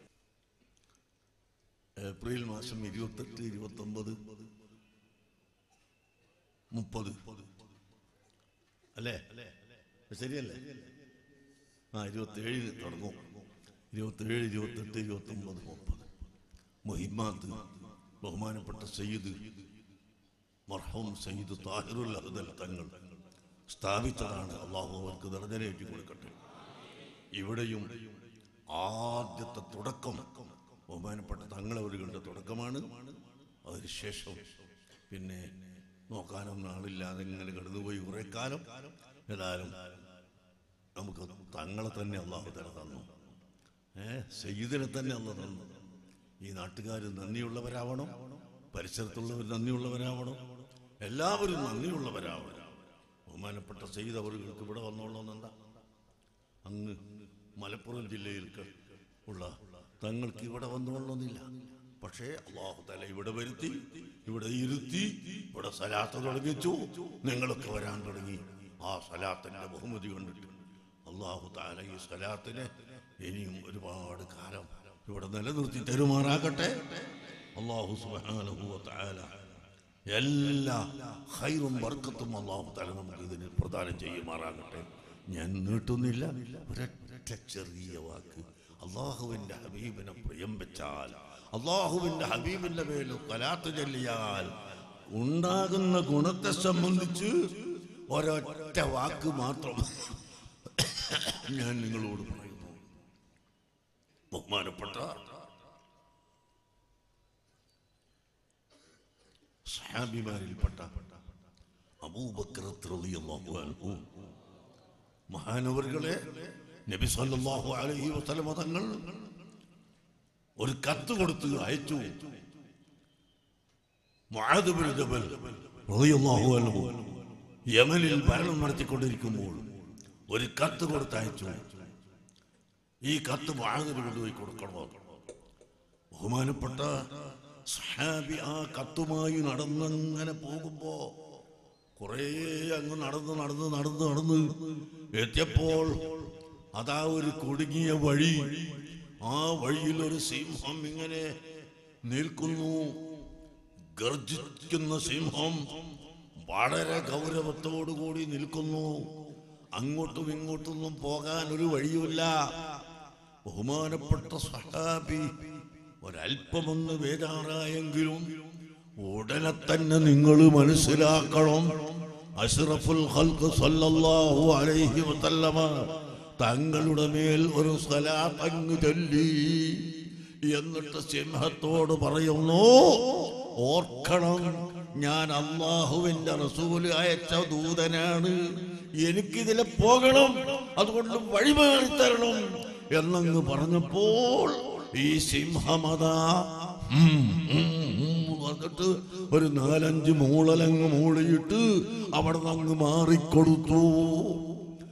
ഏപ്രിൽ മാസം ഇരുപത്തെട്ട് ഇരുപത്തൊമ്പത് മുപ്പത് അല്ലേ ശരിയല്ലേ ആ ഇരുപത്തേഴിന് തുടങ്ങും ഇരുപത്തേഴ് ഇരുപത്തെട്ട് ഇരുപത്തൊമ്പത് മുപ്പത് മുഹിമാത്ത് ബഹുമാനപ്പെട്ട സയ്യിദ് മർഹൂം സയ്യിദ് താഹിറുൽ അഹ്ദൽ തങ്ങൾ സ്ഥാപിച്ചതാണ് അള്ളാഹു അവർക്ക് നിറഞ്ഞനേറ്റി കൊടുക്കട്ടെ ഇവിടെയും ആദ്യത്തെ തുടക്കം ബഹുമാനപ്പെട്ട തങ്ങളവരുകളുടെ തുടക്കമാണ് അതിനുശേഷം പിന്നെ നോക്കാനൊന്നും ആളില്ലാതെ ഇങ്ങനെ കടന്നുപോയി കുറെ കാലം ഏതായാലും നമുക്ക് തങ്ങളെ തന്നെ അള്ളാഹു തല തന്നു ഏ സയ്യിദിനെ തന്നെ അല്ല തന്നു ഈ നാട്ടുകാർ നന്ദിയുള്ളവരാവണം പരിസരത്തുള്ളവർ നന്ദിയുള്ളവരാവണം എല്ലാവരും നന്ദിയുള്ളവരാവണം ബഹുമാനപ്പെട്ട സയ്യിദ് അവർക്ക് ഇവിടെ വന്നോളണമെന്നുണ്ടാ അങ്ങ് മലപ്പുറം ജില്ലയിൽ ക- ഉള്ള തങ്ങൾക്ക് ഇവിടെ വന്നോളണമെന്നില്ല പക്ഷേ അള്ളാഹു തല ഇവിടെ വരുത്തി ഇവിടെ ഇരുത്തി ഇവിടെ സലാത്ത് തുടങ്ങിച്ചു നിങ്ങളൊക്കെ വരാൻ തുടങ്ങി ആ സലാത്തിന്റെ ബഹുമതി കണ്ടിട്ട് അള്ളാഹു താല ഈ സലാത്തിനെ ഇനിയും ഒരുപാട് കാലം ഇവിടെ നിലനിർത്തി തരുമാറാകട്ടെ അള്ളാഹു സുബ്ഹാനഹു വ തആല എല്ലാ ഹൈറും വർക്കത്തും അള്ളാഹു തല നമുക്ക് ഇതിന് പ്രദാനം ചെയ്യുമാറാകട്ടെ ഞാൻ നീട്ടുന്നില്ല ഒരൊറ്റ ചെറിയ വാക്ക് അള്ളാഹുവിന്റെ ഹബീബിനെ പ്രിയം വെച്ചാൽ അള്ളാഹുവിന്റെ ഹബീബിന്റെ മേൽ കലാത്ത് ചൊല്ലിയാൽ ഉണ്ടാകുന്ന ഗുണത്തെ സംബന്ധിച്ച് ഒരൊറ്റ വാക്ക് മാത്രം ഞാൻ നിങ്ങളോട് പറയുന്നു ബഹുമാനപ്പെട്ട സഹാബിമാരിൽപ്പെട്ട അബൂബക്കർ റളിയല്ലാഹു അൻഹു മഹാനവറുകളെ നബി സല്ലല്ലാഹു അലൈഹി വസല്ലമ തങ്ങൾ ഒരു കത്ത് കൊടുത്ത് അയച്ചു മുആദ് ബിൻ ജബൽ റളിയല്ലാഹു അൻഹു യമനിൽ ഭരണം നടത്തിക്കൊണ്ടിരിക്കുമ്പോൾ ഒരു കത്ത് കൊടുത്ത് അയച്ചു ഈ കത്ത് മുആദിന് കൊണ്ടുപോയി കൊടുക്കണമോ ബഹുമാനപ്പെട്ട സഹാബി ആ കത്തുമായി നടന്നങ്ങനെ പോകുമ്പോ കുറേ അങ്ങ് നടന്ന് നടന്ന് നടന്ന് നടന്ന് എത്തിയപ്പോൾ അതാ ഒരു കുടുങ്ങിയ വഴി ആ വഴിയിൽ ഒരു സിംഹം ഇങ്ങനെ നിൽക്കുന്നു ഗർജിക്കുന്ന സിംഹം വളരെ ഗൗരവത്തോടുകൂടി നിൽക്കുന്നു അങ്ങോട്ടും ഇങ്ങോട്ടൊന്നും പോകാൻ ഒരു വഴിയുമില്ല ബഹുമാനപ്പെട്ട സഹാബി ഒരല്പമൊന്ന് ബേജാറായെങ്കിലും ഉടനെ തന്നെ നിങ്ങൾ മനസ്സിലാക്കണം അഷ്റഫുൽ ഖൽഖ് സല്ലല്ലാഹു അലൈഹി വസല്ലമ തങ്ങളുടെ മേൽ ഒരു സ്വലാത്ത് അങ്ങ് ചൊല്ലി എന്നിട്ട് സിംഹത്തോട് പറയുന്നു ഓർക്കണം ഞാൻ അള്ളാഹുവിന്റെ റസൂല് അയച്ച ദൂതനാണ് എനിക്കിതിലെ പോകണം അതുകൊണ്ട് വഴിമാറി തരണം എന്നങ്ങ് പറഞ്ഞപ്പോൾ ഈ സിംഹമതാ ഉം, ഉം, ഉം വന്നിട്ട് ഒരു നാലഞ്ച് മൂളലങ്ങ് മൂളിയിട്ട് അവിടെ നിന്ന് അങ്ങ് മാറിക്കൊടുത്തു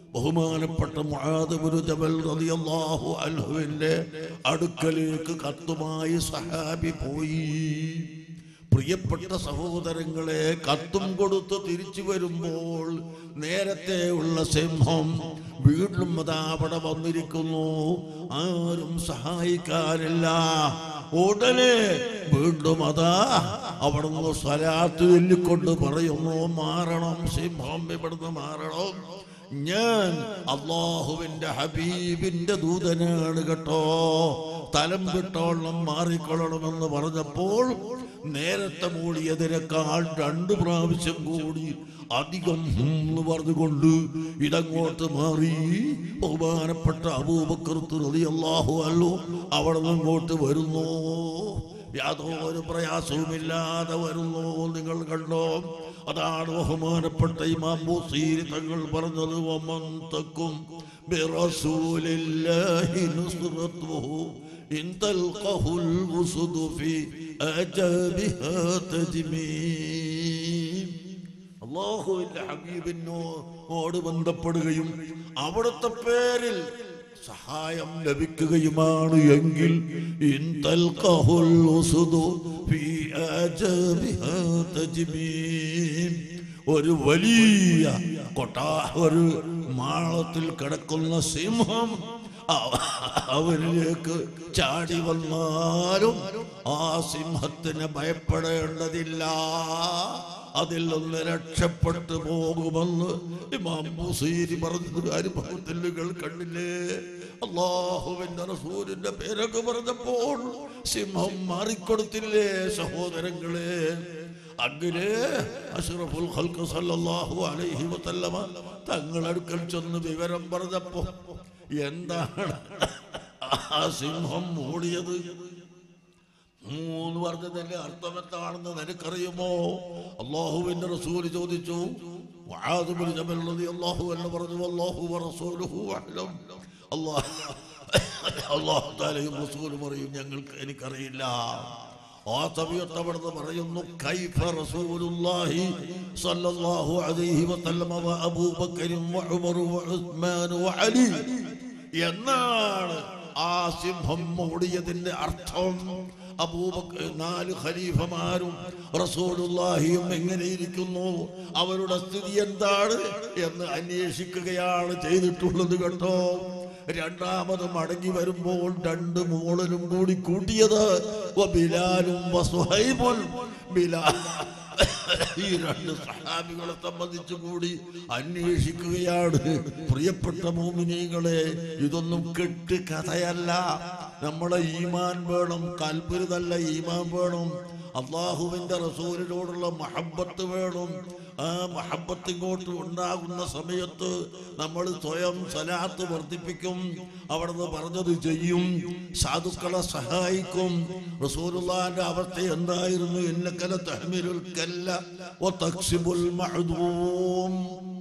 ബഹുമാനപ്പെട്ട മുആദ് ജബൽ റളിയല്ലാഹു അൻഹുവിന്റെ അടുക്കലേക്ക് കത്തുമായി സഹാബി പോയി പ്രിയപ്പെട്ട സഹോദരങ്ങളെ കത്തും കൊടുത്ത് തിരിച്ചു വരുമ്പോൾ നേരത്തെ ഉള്ള സിംഹം വീണ്ടും അതാ അവിടെ വന്നിരിക്കുന്നു ആരും സഹായിക്കാനില്ല ഉടനെ വീണ്ടും അതാ അവിടുന്ന് സ്വലാത്ത് ചൊല്ലിക്കൊണ്ട് പറയുന്നു മാറണം സിംഹം ഇവിടുന്ന് മാറണം ഞാൻ അള്ളാഹുവിന്റെ ഹബീബിന്റെ ദൂതനാണ് കേട്ടോ തലം വിട്ടോളം മാറിക്കൊള്ളണമെന്ന് പറഞ്ഞപ്പോൾ നേരത്തെ മൂടിയതിനേക്കാൾ രണ്ടു പ്രാവശ്യം കൂടി അധികം ഹും എന്ന് പറഞ്ഞുകൊണ്ട് ഇതങ്ങോട്ട് മാറി ബഹുമാനപ്പെട്ട അബൂബക്കർത്ത് റളിയല്ലാഹു അല്ലോ അവിടെ നിന്ന് ഇങ്ങോട്ട് വരുന്നു യാതൊരു പ്രയാസവുമില്ലാതെ വരുന്നു നിങ്ങൾ കണ്ടോ അതാണ് ബഹുമാനപ്പെട്ട ഇമാം ബുസീർ തങ്ങൾ പറഞ്ഞത് വമൻ തക്കും ബിറസൂലില്ലാഹി നുസ്റത്തുഹു ഇൻ തൽഖഹുൽ ഉസുദു ഫി അജാബിഹാ തജ്മീം അള്ളാഹുവിന്റെ ഹബീബിനോട് ബന്ധപ്പെടുകയും അവിടുത്തെ പേരിൽ സഹായം ലഭിക്കുകയുമാണ് എങ്കിൽ ഇൻ തൽഖഹുൽ ഉസുദു ഫീ അജാബിഹാ തജ്മീം. ഒരു വലിയ കൊട്ടാ ഒരു മാളത്തിൽ കിടക്കുന്ന സിംഹം അവ- അവനിലേക്ക് ചാടി വന്നാലും ആ സിംഹത്തിന് ഭയപ്പെടേണ്ടതില്ല അതിൽ നിന്ന് രക്ഷപ്പെട്ടു പോകുമെന്ന് ഇമാം ബുസീരി പറഞ്ഞത് അനുഭവത്തിലുകൾ കണ്ടില്ലേ അള്ളാഹുവിന്റെ റസൂലിന്റെ പേരൊക്കെ പറഞ്ഞപ്പോൾ സിംഹം മാറിക്കൊടുത്തില്ലേ സഹോദരങ്ങളെ അങ്ങനെ അഷ്റഫുൽ ഖൽഖ് സല്ലല്ലാഹു അലൈഹി വസല്ലമ തങ്ങളടുക്കൽ ചെന്ന് വിവരം പറഞ്ഞപ്പോ എന്താണ് ആ സിംഹം മൂടിയത് മൂന്ന് പറഞ്ഞതിന്റെ അർത്ഥം എന്താണെന്ന് നിനക്കറിയുമോ അള്ളാഹുവിന്റെ റസൂല് ചോദിച്ചു മുആദ് ബിൻ ജബൽ റളിയല്ലാഹു അൻഹു പറഞ്ഞു അല്ലാഹു വറസൂലുഹു അഅലം അല്ലാഹ് അല്ലാഹു തആലയും റസൂലും പറയും ഞങ്ങൾക്ക് എനിക്കറിയില്ല ആ സമയത്ത് അവിടുന്ന് പറയുന്നു കൈഫ റസൂലുള്ളാഹി സ്വല്ലല്ലാഹു അലൈഹി വസല്ലമ വ അബൂബക്കറും വ ഉമർ വ ഉസ്മാൻ വ അലി എന്നാണ് ആ സിംഹം മൂടിയതിന്റെ അർത്ഥം അബൂബക്കർ നാല് ഖലീഫമാരും റസൂലുള്ളാഹിയും എങ്ങനെയിരിക്കുന്നു അവരുടെ സ്ഥിതി എന്താണ് എന്ന് അന്വേഷിക്കുകയാണ് ചെയ്തിട്ടുള്ളത് കേട്ടോ രണ്ടാമത് മടങ്ങി വരുമ്പോൾ രണ്ട് മോളിലും കൂടി കൂട്ടിയത് വ ബിലാലും വ സുഹൈബുൻ ബിലാൽ ഈ രണ്ട് സഹാബികളെ സംബന്ധിച്ചു കൂടി അന്വേഷിക്കുകയാണ് പ്രിയപ്പെട്ട മോമിനികളെ ഇതൊന്നും കെട്ട് കഥയല്ല നമ്മളെ ഈമാൻ വേണം കൽപ്പരുതല്ല ഈമാൻ വേണം അള്ളാഹുവിന്റെ റസൂലിനോടുള്ള മഹബത്ത് വേണം ആ മഹബത്ത് ഇങ്ങോട്ട് ഉണ്ടാകുന്ന സമയത്ത് നമ്മൾ സ്വയം സലാത്ത് വർദ്ധിപ്പിക്കും അവിടുന്ന് പറഞ്ഞത് ചെയ്യും സാധുക്കളെ സഹായിക്കും റസൂലുള്ളാന്റെ അവസ്ഥ എന്തായിരുന്നു എന്നക്കല തഹ്മിലുൽ കല്ല വ തക്സിബുൽ മഅദൂം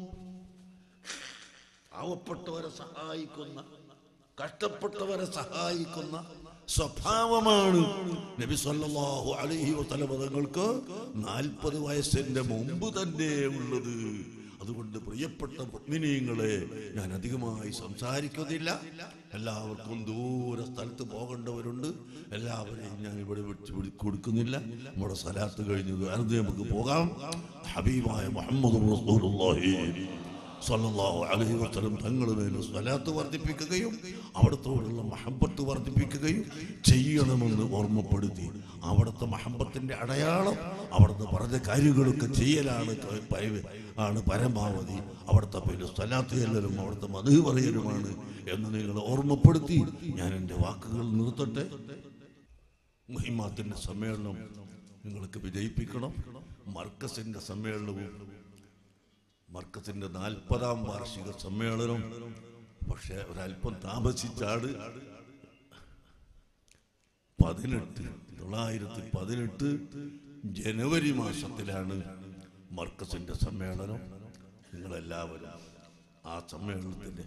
പാവപ്പെട്ടവരെ സഹായിക്കുന്ന കഷ്ടപ്പെട്ടവരെ സഹായിക്കുന്ന സ്വഭാവമാണ് നബി സല്ലല്ലാഹു അലൈഹി വസല്ലം തങ്ങൾക്ക് നാൽപ്പത് വയസ്സിന്റെ മുമ്പ് തന്നെ ഉള്ളത് അതുകൊണ്ട് പ്രിയപ്പെട്ട മുഅ്മിനീങ്ങളെ ഞാൻ അധികമായി സംസാരിക്കുന്നില്ല എല്ലാവർക്കും ദൂര സ്ഥലത്ത് പോകേണ്ടവരുണ്ട് എല്ലാവരെയും ഞാൻ ഇവിടെ വിട്ട് വിളി- കൊടുക്കുന്നില്ല നമ്മുടെ സ്ഥലത്ത് കഴിഞ്ഞ് വേറെ നമുക്ക് പോകാം ഹബീബായ മുഹമ്മദ് റസൂലുള്ളാഹി സല്ലല്ലാഹു അലൈഹി വസല്ലം തങ്ങളുടെ മേൽ സ്വലാത്ത് വർദ്ധിപ്പിക്കുകയും അവിടത്തോടുള്ള മഹബത്ത് വർദ്ധിപ്പിക്കുകയും ചെയ്യണമെന്ന് ഓർമ്മപ്പെടുത്തി അവിടുത്തെ മഹബത്തിന്റെ അടയാളം അവിടുന്ന് പറഞ്ഞ കാര്യങ്ങളൊക്കെ ചെയ്യലാണ് ക- പരവ- ആണ് പരമാവധി അവിടുത്തെ പേര് സ്വലാത്ത് ചെല്ലലും അവിടുത്തെ മധു പറയലുമാണ് എന്ന് നിങ്ങൾ ഓർമ്മപ്പെടുത്തി ഞാൻ എൻ്റെ വാക്കുകൾ നിർത്തട്ടെ മുഹിമാത്തിന്റെ സമ്മേളനം നിങ്ങൾക്ക് വിജയിപ്പിക്കണം മർക്കസിന്റെ സമ്മേളനവും മർക്കത്തിന്റെ നാൽപ്പതാം വാർഷിക സമ്മേളനം പക്ഷെ ഒരല്പം താമസിച്ചാണ് പതിനെട്ട് തൊള്ളായിരത്തി പതിനെട്ട് ജനുവരി മാസത്തിലാണ് മർക്കസിന്റെ സമ്മേളനം നിങ്ങളെല്ലാവരും ആ സമ്മേളനത്തിന്റെ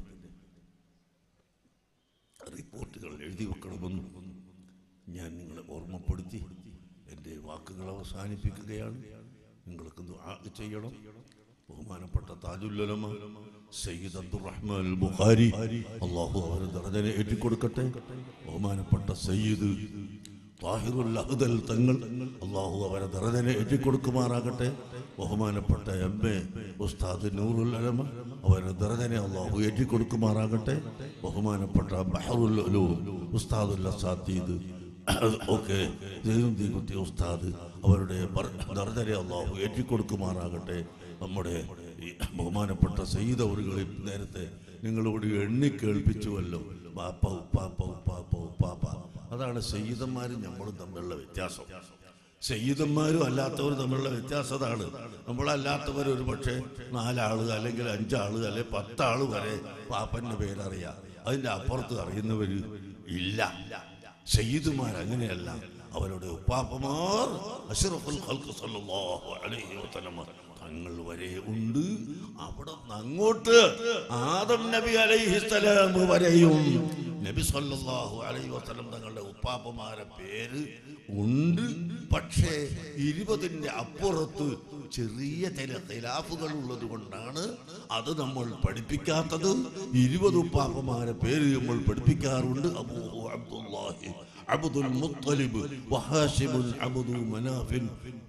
റിപ്പോർട്ടുകൾ എഴുതി വെക്കണമെന്നും ഞാൻ നിങ്ങളെ ഓർമ്മപ്പെടുത്തി എൻ്റെ വാക്കുകൾ അവസാനിപ്പിക്കുകയാണ് നിങ്ങൾക്ക് ദുആ ചെയ്യണം ബഹുമാനപ്പെട്ട താജുല്ലമ സയ്യിദ് അബ്ദുറഹ്മാൻ അൽ ബുഖാരി അള്ളാഹു അവരെ ദർജനെ ഏറ്റിക്കൊടുക്കട്ടെ ബഹുമാനപ്പെട്ട സയ്യിദ് താഹിറുൽ അഹ്ദൽ തങ്ങൾ അള്ളാഹു അവരെ ദർജനെ ഏറ്റിക്കൊടുക്കുമാറാകട്ടെ ബഹുമാനപ്പെട്ട എം എ ഉസ്താദ് നൂറുൽ അലമ അവരെ ദർജനെ അള്ളാഹു ഏറ്റിക്കൊടുക്കുമാറാകട്ടെ ബഹുമാനപ്പെട്ട ബഹറുൽ ഉലൂം ഉസ്താദുൽ അസാത്തീദ് ഓക്കെ കുട്ടി ഉസ്താദ് അവരുടെ ദർജനെ അള്ളാഹു ഏറ്റിക്കൊടുക്കുമാറാകട്ടെ നമ്മുടെ ഈ ബഹുമാനപ്പെട്ട സയ്യിദ് അവറുകളെ നേരത്തെ നിങ്ങളോട് എണ്ണി കേൾപ്പിച്ചുവല്ലോ പാപ്പ ഉപ്പാപ്പ ഉപ്പാപ്പ ഉപ്പാപ്പ അതാണ് സയ്യിദന്മാരും നമ്മളും തമ്മിലുള്ള വ്യത്യാസം സയ്യിദന്മാരും അല്ലാത്തവരും തമ്മിലുള്ള വ്യത്യാസം അതാണ് നമ്മളല്ലാത്തവർ ഒരു പക്ഷേ നാലാള് അല്ലെങ്കിൽ അഞ്ചാള് അല്ലെങ്കിൽ പത്താള് വരെ പാപ്പന്റെ പേരറിയാം അതിന്റെ അപ്പുറത്ത് അറിയുന്നവർ ഇല്ല സയ്യിദുമാർ അങ്ങനെയല്ല അവരുടെ ഉപ്പാപ്പമാർ അഷ്റഫുൽ ഖൽഖ് സല്ലല്ലാഹു അലൈഹി വസല്ലം തങ്ങൾ വരെ ഉണ്ട് അവിടെ നിന്ന് അങ്ങോട്ട് ആദം നബി അലൈഹിസ്സലാം വരെയും നബി സല്ലല്ലാഹു അലൈഹി വസല്ലം തങ്ങളുടെ ഉപ്പാപ്പമാരെ പേര് ഉണ്ട് പക്ഷേ ഇരുപതിന്റെ അപ്പുറത്ത് ചെറിയ ചില ഖിലാഫുകൾ ഉള്ളത് കൊണ്ടാണ് അത് നമ്മൾ പഠിപ്പിക്കാത്തത് ഇരുപത് ഉപ്പാപ്പമാരെ പേര് നമ്മൾ പഠിപ്പിക്കാറുണ്ട് അബൂ അബ്ദുല്ലാഹി അബ്ദുൽ മുത്തലിബ് വഹാഷിബുൽ അബ്ദു മനാഫിൻ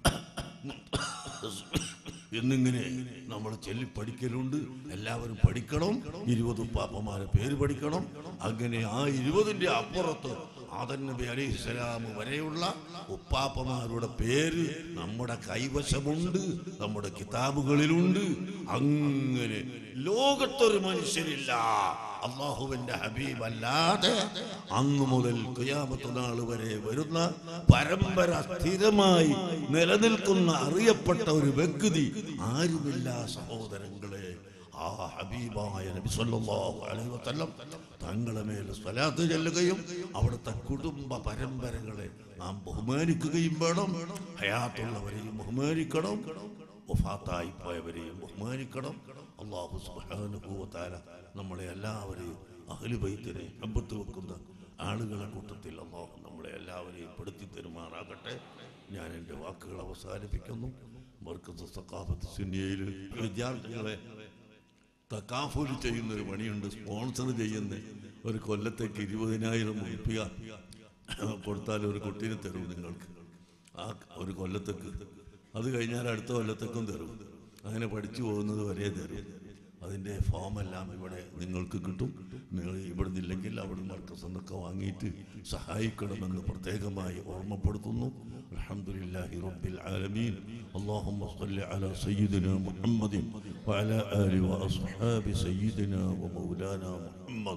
എന്നിങ്ങനെ നമ്മൾ ചൊല്ലി പഠിക്കലുണ്ട് എല്ലാവരും പഠിക്കണം ഇരുപത് പാപ്പമാരെ പേര് പഠിക്കണം അങ്ങനെ ആ ഇരുപതിന്റെ അപ്പുറത്ത് ആദൻ നബി അലൈഹി സ്വലാം വരെയുള്ള ഉപ്പാപ്പമാരുടെ പേര് നമ്മുടെ കൈവശമുണ്ട് നമ്മുടെ കിതാബുകളിലുണ്ട് അങ്ങനെ ലോകത്തൊരു മനുഷ്യരില്ല അള്ളാഹുവിന്റെ ഹബീബ് അല്ലാതെ അങ്ങ് മുതൽ കുയാമത്ത് നാൾ വരെ വരുന്ന പരമ്പര സ്ഥിരമായി നിലനിൽക്കുന്ന അറിയപ്പെട്ട ഒരു വ്യക്തി ആരുമില്ല സഹോദരങ്ങളെ ആ ഹബീബായ നബി സല്ലല്ലാഹു അലൈഹി വസല്ലം തങ്ങളെ മേൽ സ്വലാത്ത് ചെല്ലുകയും അവിടുത്തെ കുടുംബ പരമ്പരകളെ നാം ബഹുമാനിക്കുകയും വേണം ഹയാത്തുള്ളവരെയും ബഹുമാനിക്കണം വഫാത്തായി പോയവരെയും ബഹുമാനിക്കണം അള്ളാഹു സുബ്ഹാനഹു വ തആല നമ്മളെ എല്ലാവരെയും അഹ്ലു ബൈത്തിനെ അമ്പത്ത് വെക്കുന്ന ആളുകളെ കൂട്ടത്തിൽ അള്ളാഹു നമ്മളെ എല്ലാവരെയും പെടുത്തി തരുമാറാകട്ടെ ഞാൻ എൻ്റെ വാക്കുകൾ അവസാനിപ്പിക്കുന്നു മർക്കസ് സക്കാഫത്ത് സുന്നിയയിൽ വിദ്യാർത്ഥികളെ തക്കാഫൂല് ചെയ്യുന്ന ഒരു പണിയുണ്ട് സ്പോൺസർ ചെയ്യുന്ന ഒരു കൊല്ലത്തേക്ക് ഇരുപതിനായിരം ഉറുപ്പിക കൊടുത്താൽ ഒരു കുട്ടീനെ തരും നിങ്ങൾക്ക് ആ ഒരു കൊല്ലത്തേക്ക് അത് കഴിഞ്ഞാൽ അടുത്ത കൊല്ലത്തേക്കും തരും അങ്ങനെ പഠിച്ചു പോകുന്നത് വരെ തരും അതിൻ്റെ ഫോമെല്ലാം ഇവിടെ നിങ്ങൾക്ക് കിട്ടും നിങ്ങൾ ഇവിടെ നിന്നില്ലെങ്കിൽ അവിടെ മർക്കസ് എന്നൊക്കെ വാങ്ങിയിട്ട് സഹായിക്കണമെന്ന് പ്രത്യേകമായി ഓർമ്മപ്പെടുത്തുന്നു അൽഹംദുലില്ലാഹി റബ്ബിൽ ആലമീൻ اللهم صل على سيدنا محمد وعلى آله وأصحاب سيدنا ومولانا محمد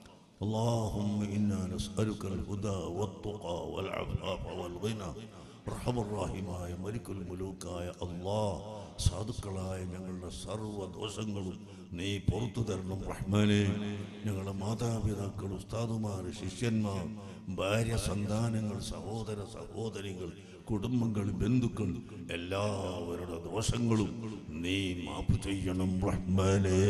اللهم إنا نسألك الهدى والتقى والعفاف والغنى റഹമുറാഹിമായ മരിക്കുൽ മുലൂക്കായ അള്ളാ സാധുക്കളായ ഞങ്ങളുടെ സർവ്വ ദോഷങ്ങളും നീ പുറത്തു തരണം റഹ്മാനെ ഞങ്ങളുടെ മാതാപിതാക്കൾ ഉസ്താദുമാർ ശിഷ്യന്മാർ ഭാര്യ സന്താനങ്ങൾ സഹോദര സഹോദരികൾ കുടുംബങ്ങൾ ബന്ധുക്കൾ എല്ലാവരുടെ ദോഷങ്ങളും നീ മാപ്പ് ചെയ്യണം റഹ്മാനെ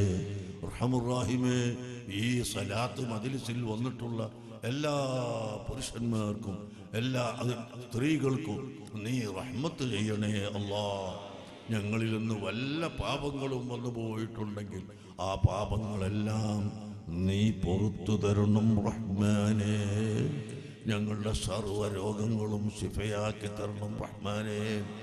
റഹമുറാഹിമേ ഈ സലാത്ത് മതിലിസിൽ വന്നിട്ടുള്ള എല്ലാ പുരുഷന്മാർക്കും എല്ലാ അത് സ്ത്രീകൾക്കും നീ റഹ്മത്ത് ചെയ്യണേ അല്ലാ ഞങ്ങളിൽ നിന്ന് വല്ല പാപങ്ങളും വന്നു പോയിട്ടുണ്ടെങ്കിൽ ആ പാപങ്ങളെല്ലാം നീ പുറത്തു തരണം റഹ്മാനെ ഞങ്ങളുടെ സർവ്വ രോഗങ്ങളും ശിഫയാക്കി തരണം റഹ്മാനെ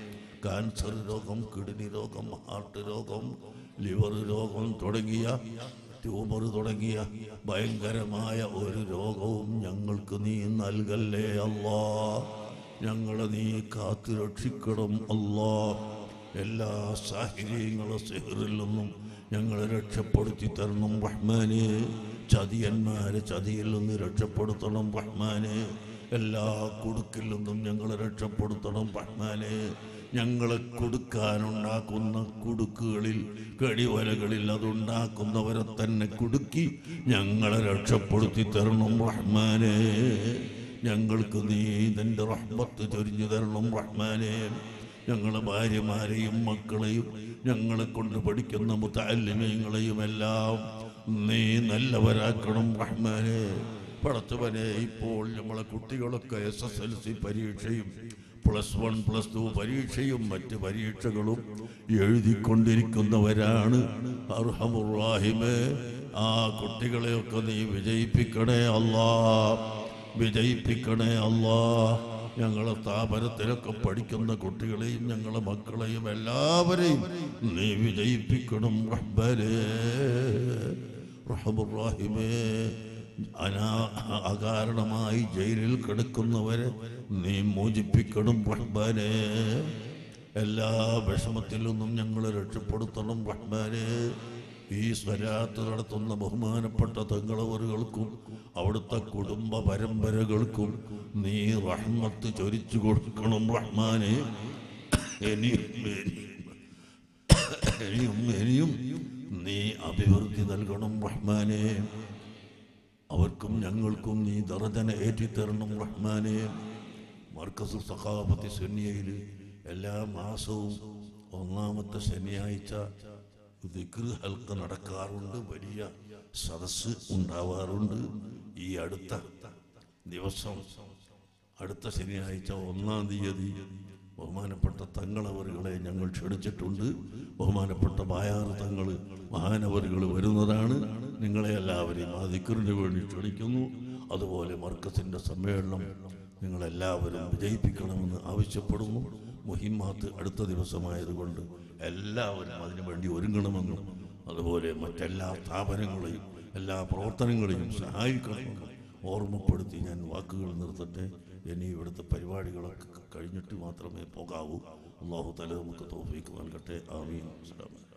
കാൻസർ രോഗം കിഡ്നി രോഗം ഹാർട്ട് രോഗം ലിവർ രോഗം തുടങ്ങിയ ട്യൂമർ തുടങ്ങിയ ഭയങ്കരമായ ഒരു രോഗവും ഞങ്ങൾക്ക് നീ നൽകല്ലേ അല്ലാ ഞങ്ങളെ നീ കാത്തു രക്ഷിക്കണം അല്ലാ എല്ലാ സാഹചര്യങ്ങളും സിഹറിൽ നിന്നും ഞങ്ങളെ രക്ഷപ്പെടുത്തി തരണം റഹ്മാനെ ചതിയന്മാരെ ചതിയിൽ നിന്ന് രക്ഷപ്പെടുത്തണം റഹ്മാനെ എല്ലാ കുടുക്കിൽ നിന്നും ഞങ്ങളെ രക്ഷപ്പെടുത്തണം റഹ്മാനെ ഞങ്ങളെ കൊടുക്കാനുണ്ടാക്കുന്ന കുടുക്കുകളിൽ കടിവലകളിൽ അതുണ്ടാക്കുന്നവരെ തന്നെ കുടുക്കി ഞങ്ങളെ രക്ഷപ്പെടുത്തി തരണം റഹ്മാനെ ഞങ്ങൾക്ക് നീ നിന്റെ റഹ്മത്ത് ചൊരിഞ്ഞു തരണം റഹ്മാനെ ഞങ്ങളെ ഭാര്യമാരെയും മക്കളെയും ഞങ്ങളെ കൊണ്ട് പഠിക്കുന്ന മുത്താലിമീങ്ങളെയും എല്ലാം നീ നല്ലവരാക്കണം റഹ്മാനെ പടച്ചവനെ ഇപ്പോൾ നമ്മളെ കുട്ടികളൊക്കെ എസ് എസ് എൽ സി പരീക്ഷയും പ്ലസ് വൺ പ്ലസ് ടു പരീക്ഷയും മറ്റ് പരീക്ഷകളും എഴുതിക്കൊണ്ടിരിക്കുന്നവരാണ് അർഹമുറാഹിമേ ആ കുട്ടികളെയൊക്കെ നീ വിജയിപ്പിക്കണേ അല്ലാ വിജയിപ്പിക്കണേ അല്ലാ ഞങ്ങളെ സ്ഥാപനത്തിലൊക്കെ പഠിക്കുന്ന കുട്ടികളെയും ഞങ്ങളെ മക്കളെയും എല്ലാവരെയും നീ വിജയിപ്പിക്കണം റബ്ബരേ റഹമുറാഹിമേ അനാ അകാരണമായി ജയിലിൽ കിടക്കുന്നവരെ നീ മോചിപ്പിക്കണം റഹ്മാനെ എല്ലാ വിഷമത്തിൽ നിന്നും ഞങ്ങളെ രക്ഷപ്പെടുത്തണം റഹ്മാനെ ഈ സ്വരാത്ത് നടത്തുന്ന ബഹുമാനപ്പെട്ട തങ്ങളവറുകൾക്കും അവിടുത്തെ കുടുംബ പരമ്പരകൾക്കും നീ റഹ്മത്ത് ചൊരിച്ചു കൊടുക്കണം റഹ്മാനെ ഇനിയും ഇനിയും ഇനിയും നീ അഭിവൃദ്ധി നൽകണം റഹ്മാനെ അവർക്കും ഞങ്ങൾക്കും നീ ദറജന ഏറ്റിത്തരണം റഹ്മാനെ മർക്കസ് സഖാപത്തി സുന്നിയയിൽ എല്ലാ മാസവും ഒന്നാമത്തെ ശനിയാഴ്ച ദിക്ർ ഹൽക്ക നടക്കാറുണ്ട് വലിയ സദസ്സ് ഉണ്ടാവാറുണ്ട് ഈ അടുത്ത ദിവസം അടുത്ത ശനിയാഴ്ച ഒന്നാം തീയതി ബഹുമാനപ്പെട്ട തങ്ങളവറുകളെ ഞങ്ങൾ ക്ഷണിച്ചിട്ടുണ്ട് ബഹുമാനപ്പെട്ട ബായാർ തങ്ങൾ മഹാനവറുകൾ വരുന്നതാണ് നിങ്ങളെ എല്ലാവരെയും ആ ദിക്കറിന് വേണ്ടി ക്ഷണിക്കുന്നു അതുപോലെ മർക്കസിന്റെ സമ്മേളനം നിങ്ങളെല്ലാവരും വിജയിപ്പിക്കണമെന്ന് ആവശ്യപ്പെടുന്നു മുഹിമാത്ത് അടുത്ത ദിവസമായതുകൊണ്ട് എല്ലാവരും അതിനു വേണ്ടി ഒരുങ്ങണമെന്നും അതുപോലെ മറ്റെല്ലാ സ്ഥാപനങ്ങളെയും എല്ലാ പ്രവർത്തനങ്ങളെയും സഹായിക്കണമെന്നും ഓർമ്മപ്പെടുത്തി ഞാൻ വാക്കുകൾ നിർത്തട്ടെ ഇനി ഇവിടുത്തെ പരിപാടികളൊക്കെ കഴിഞ്ഞിട്ട് മാത്രമേ പോകാവൂ അള്ളാഹു തല നമുക്ക് തോഫീക്ക് നൽകട്ടെ ആമീൻ അസ്സലാമു അലൈക്കും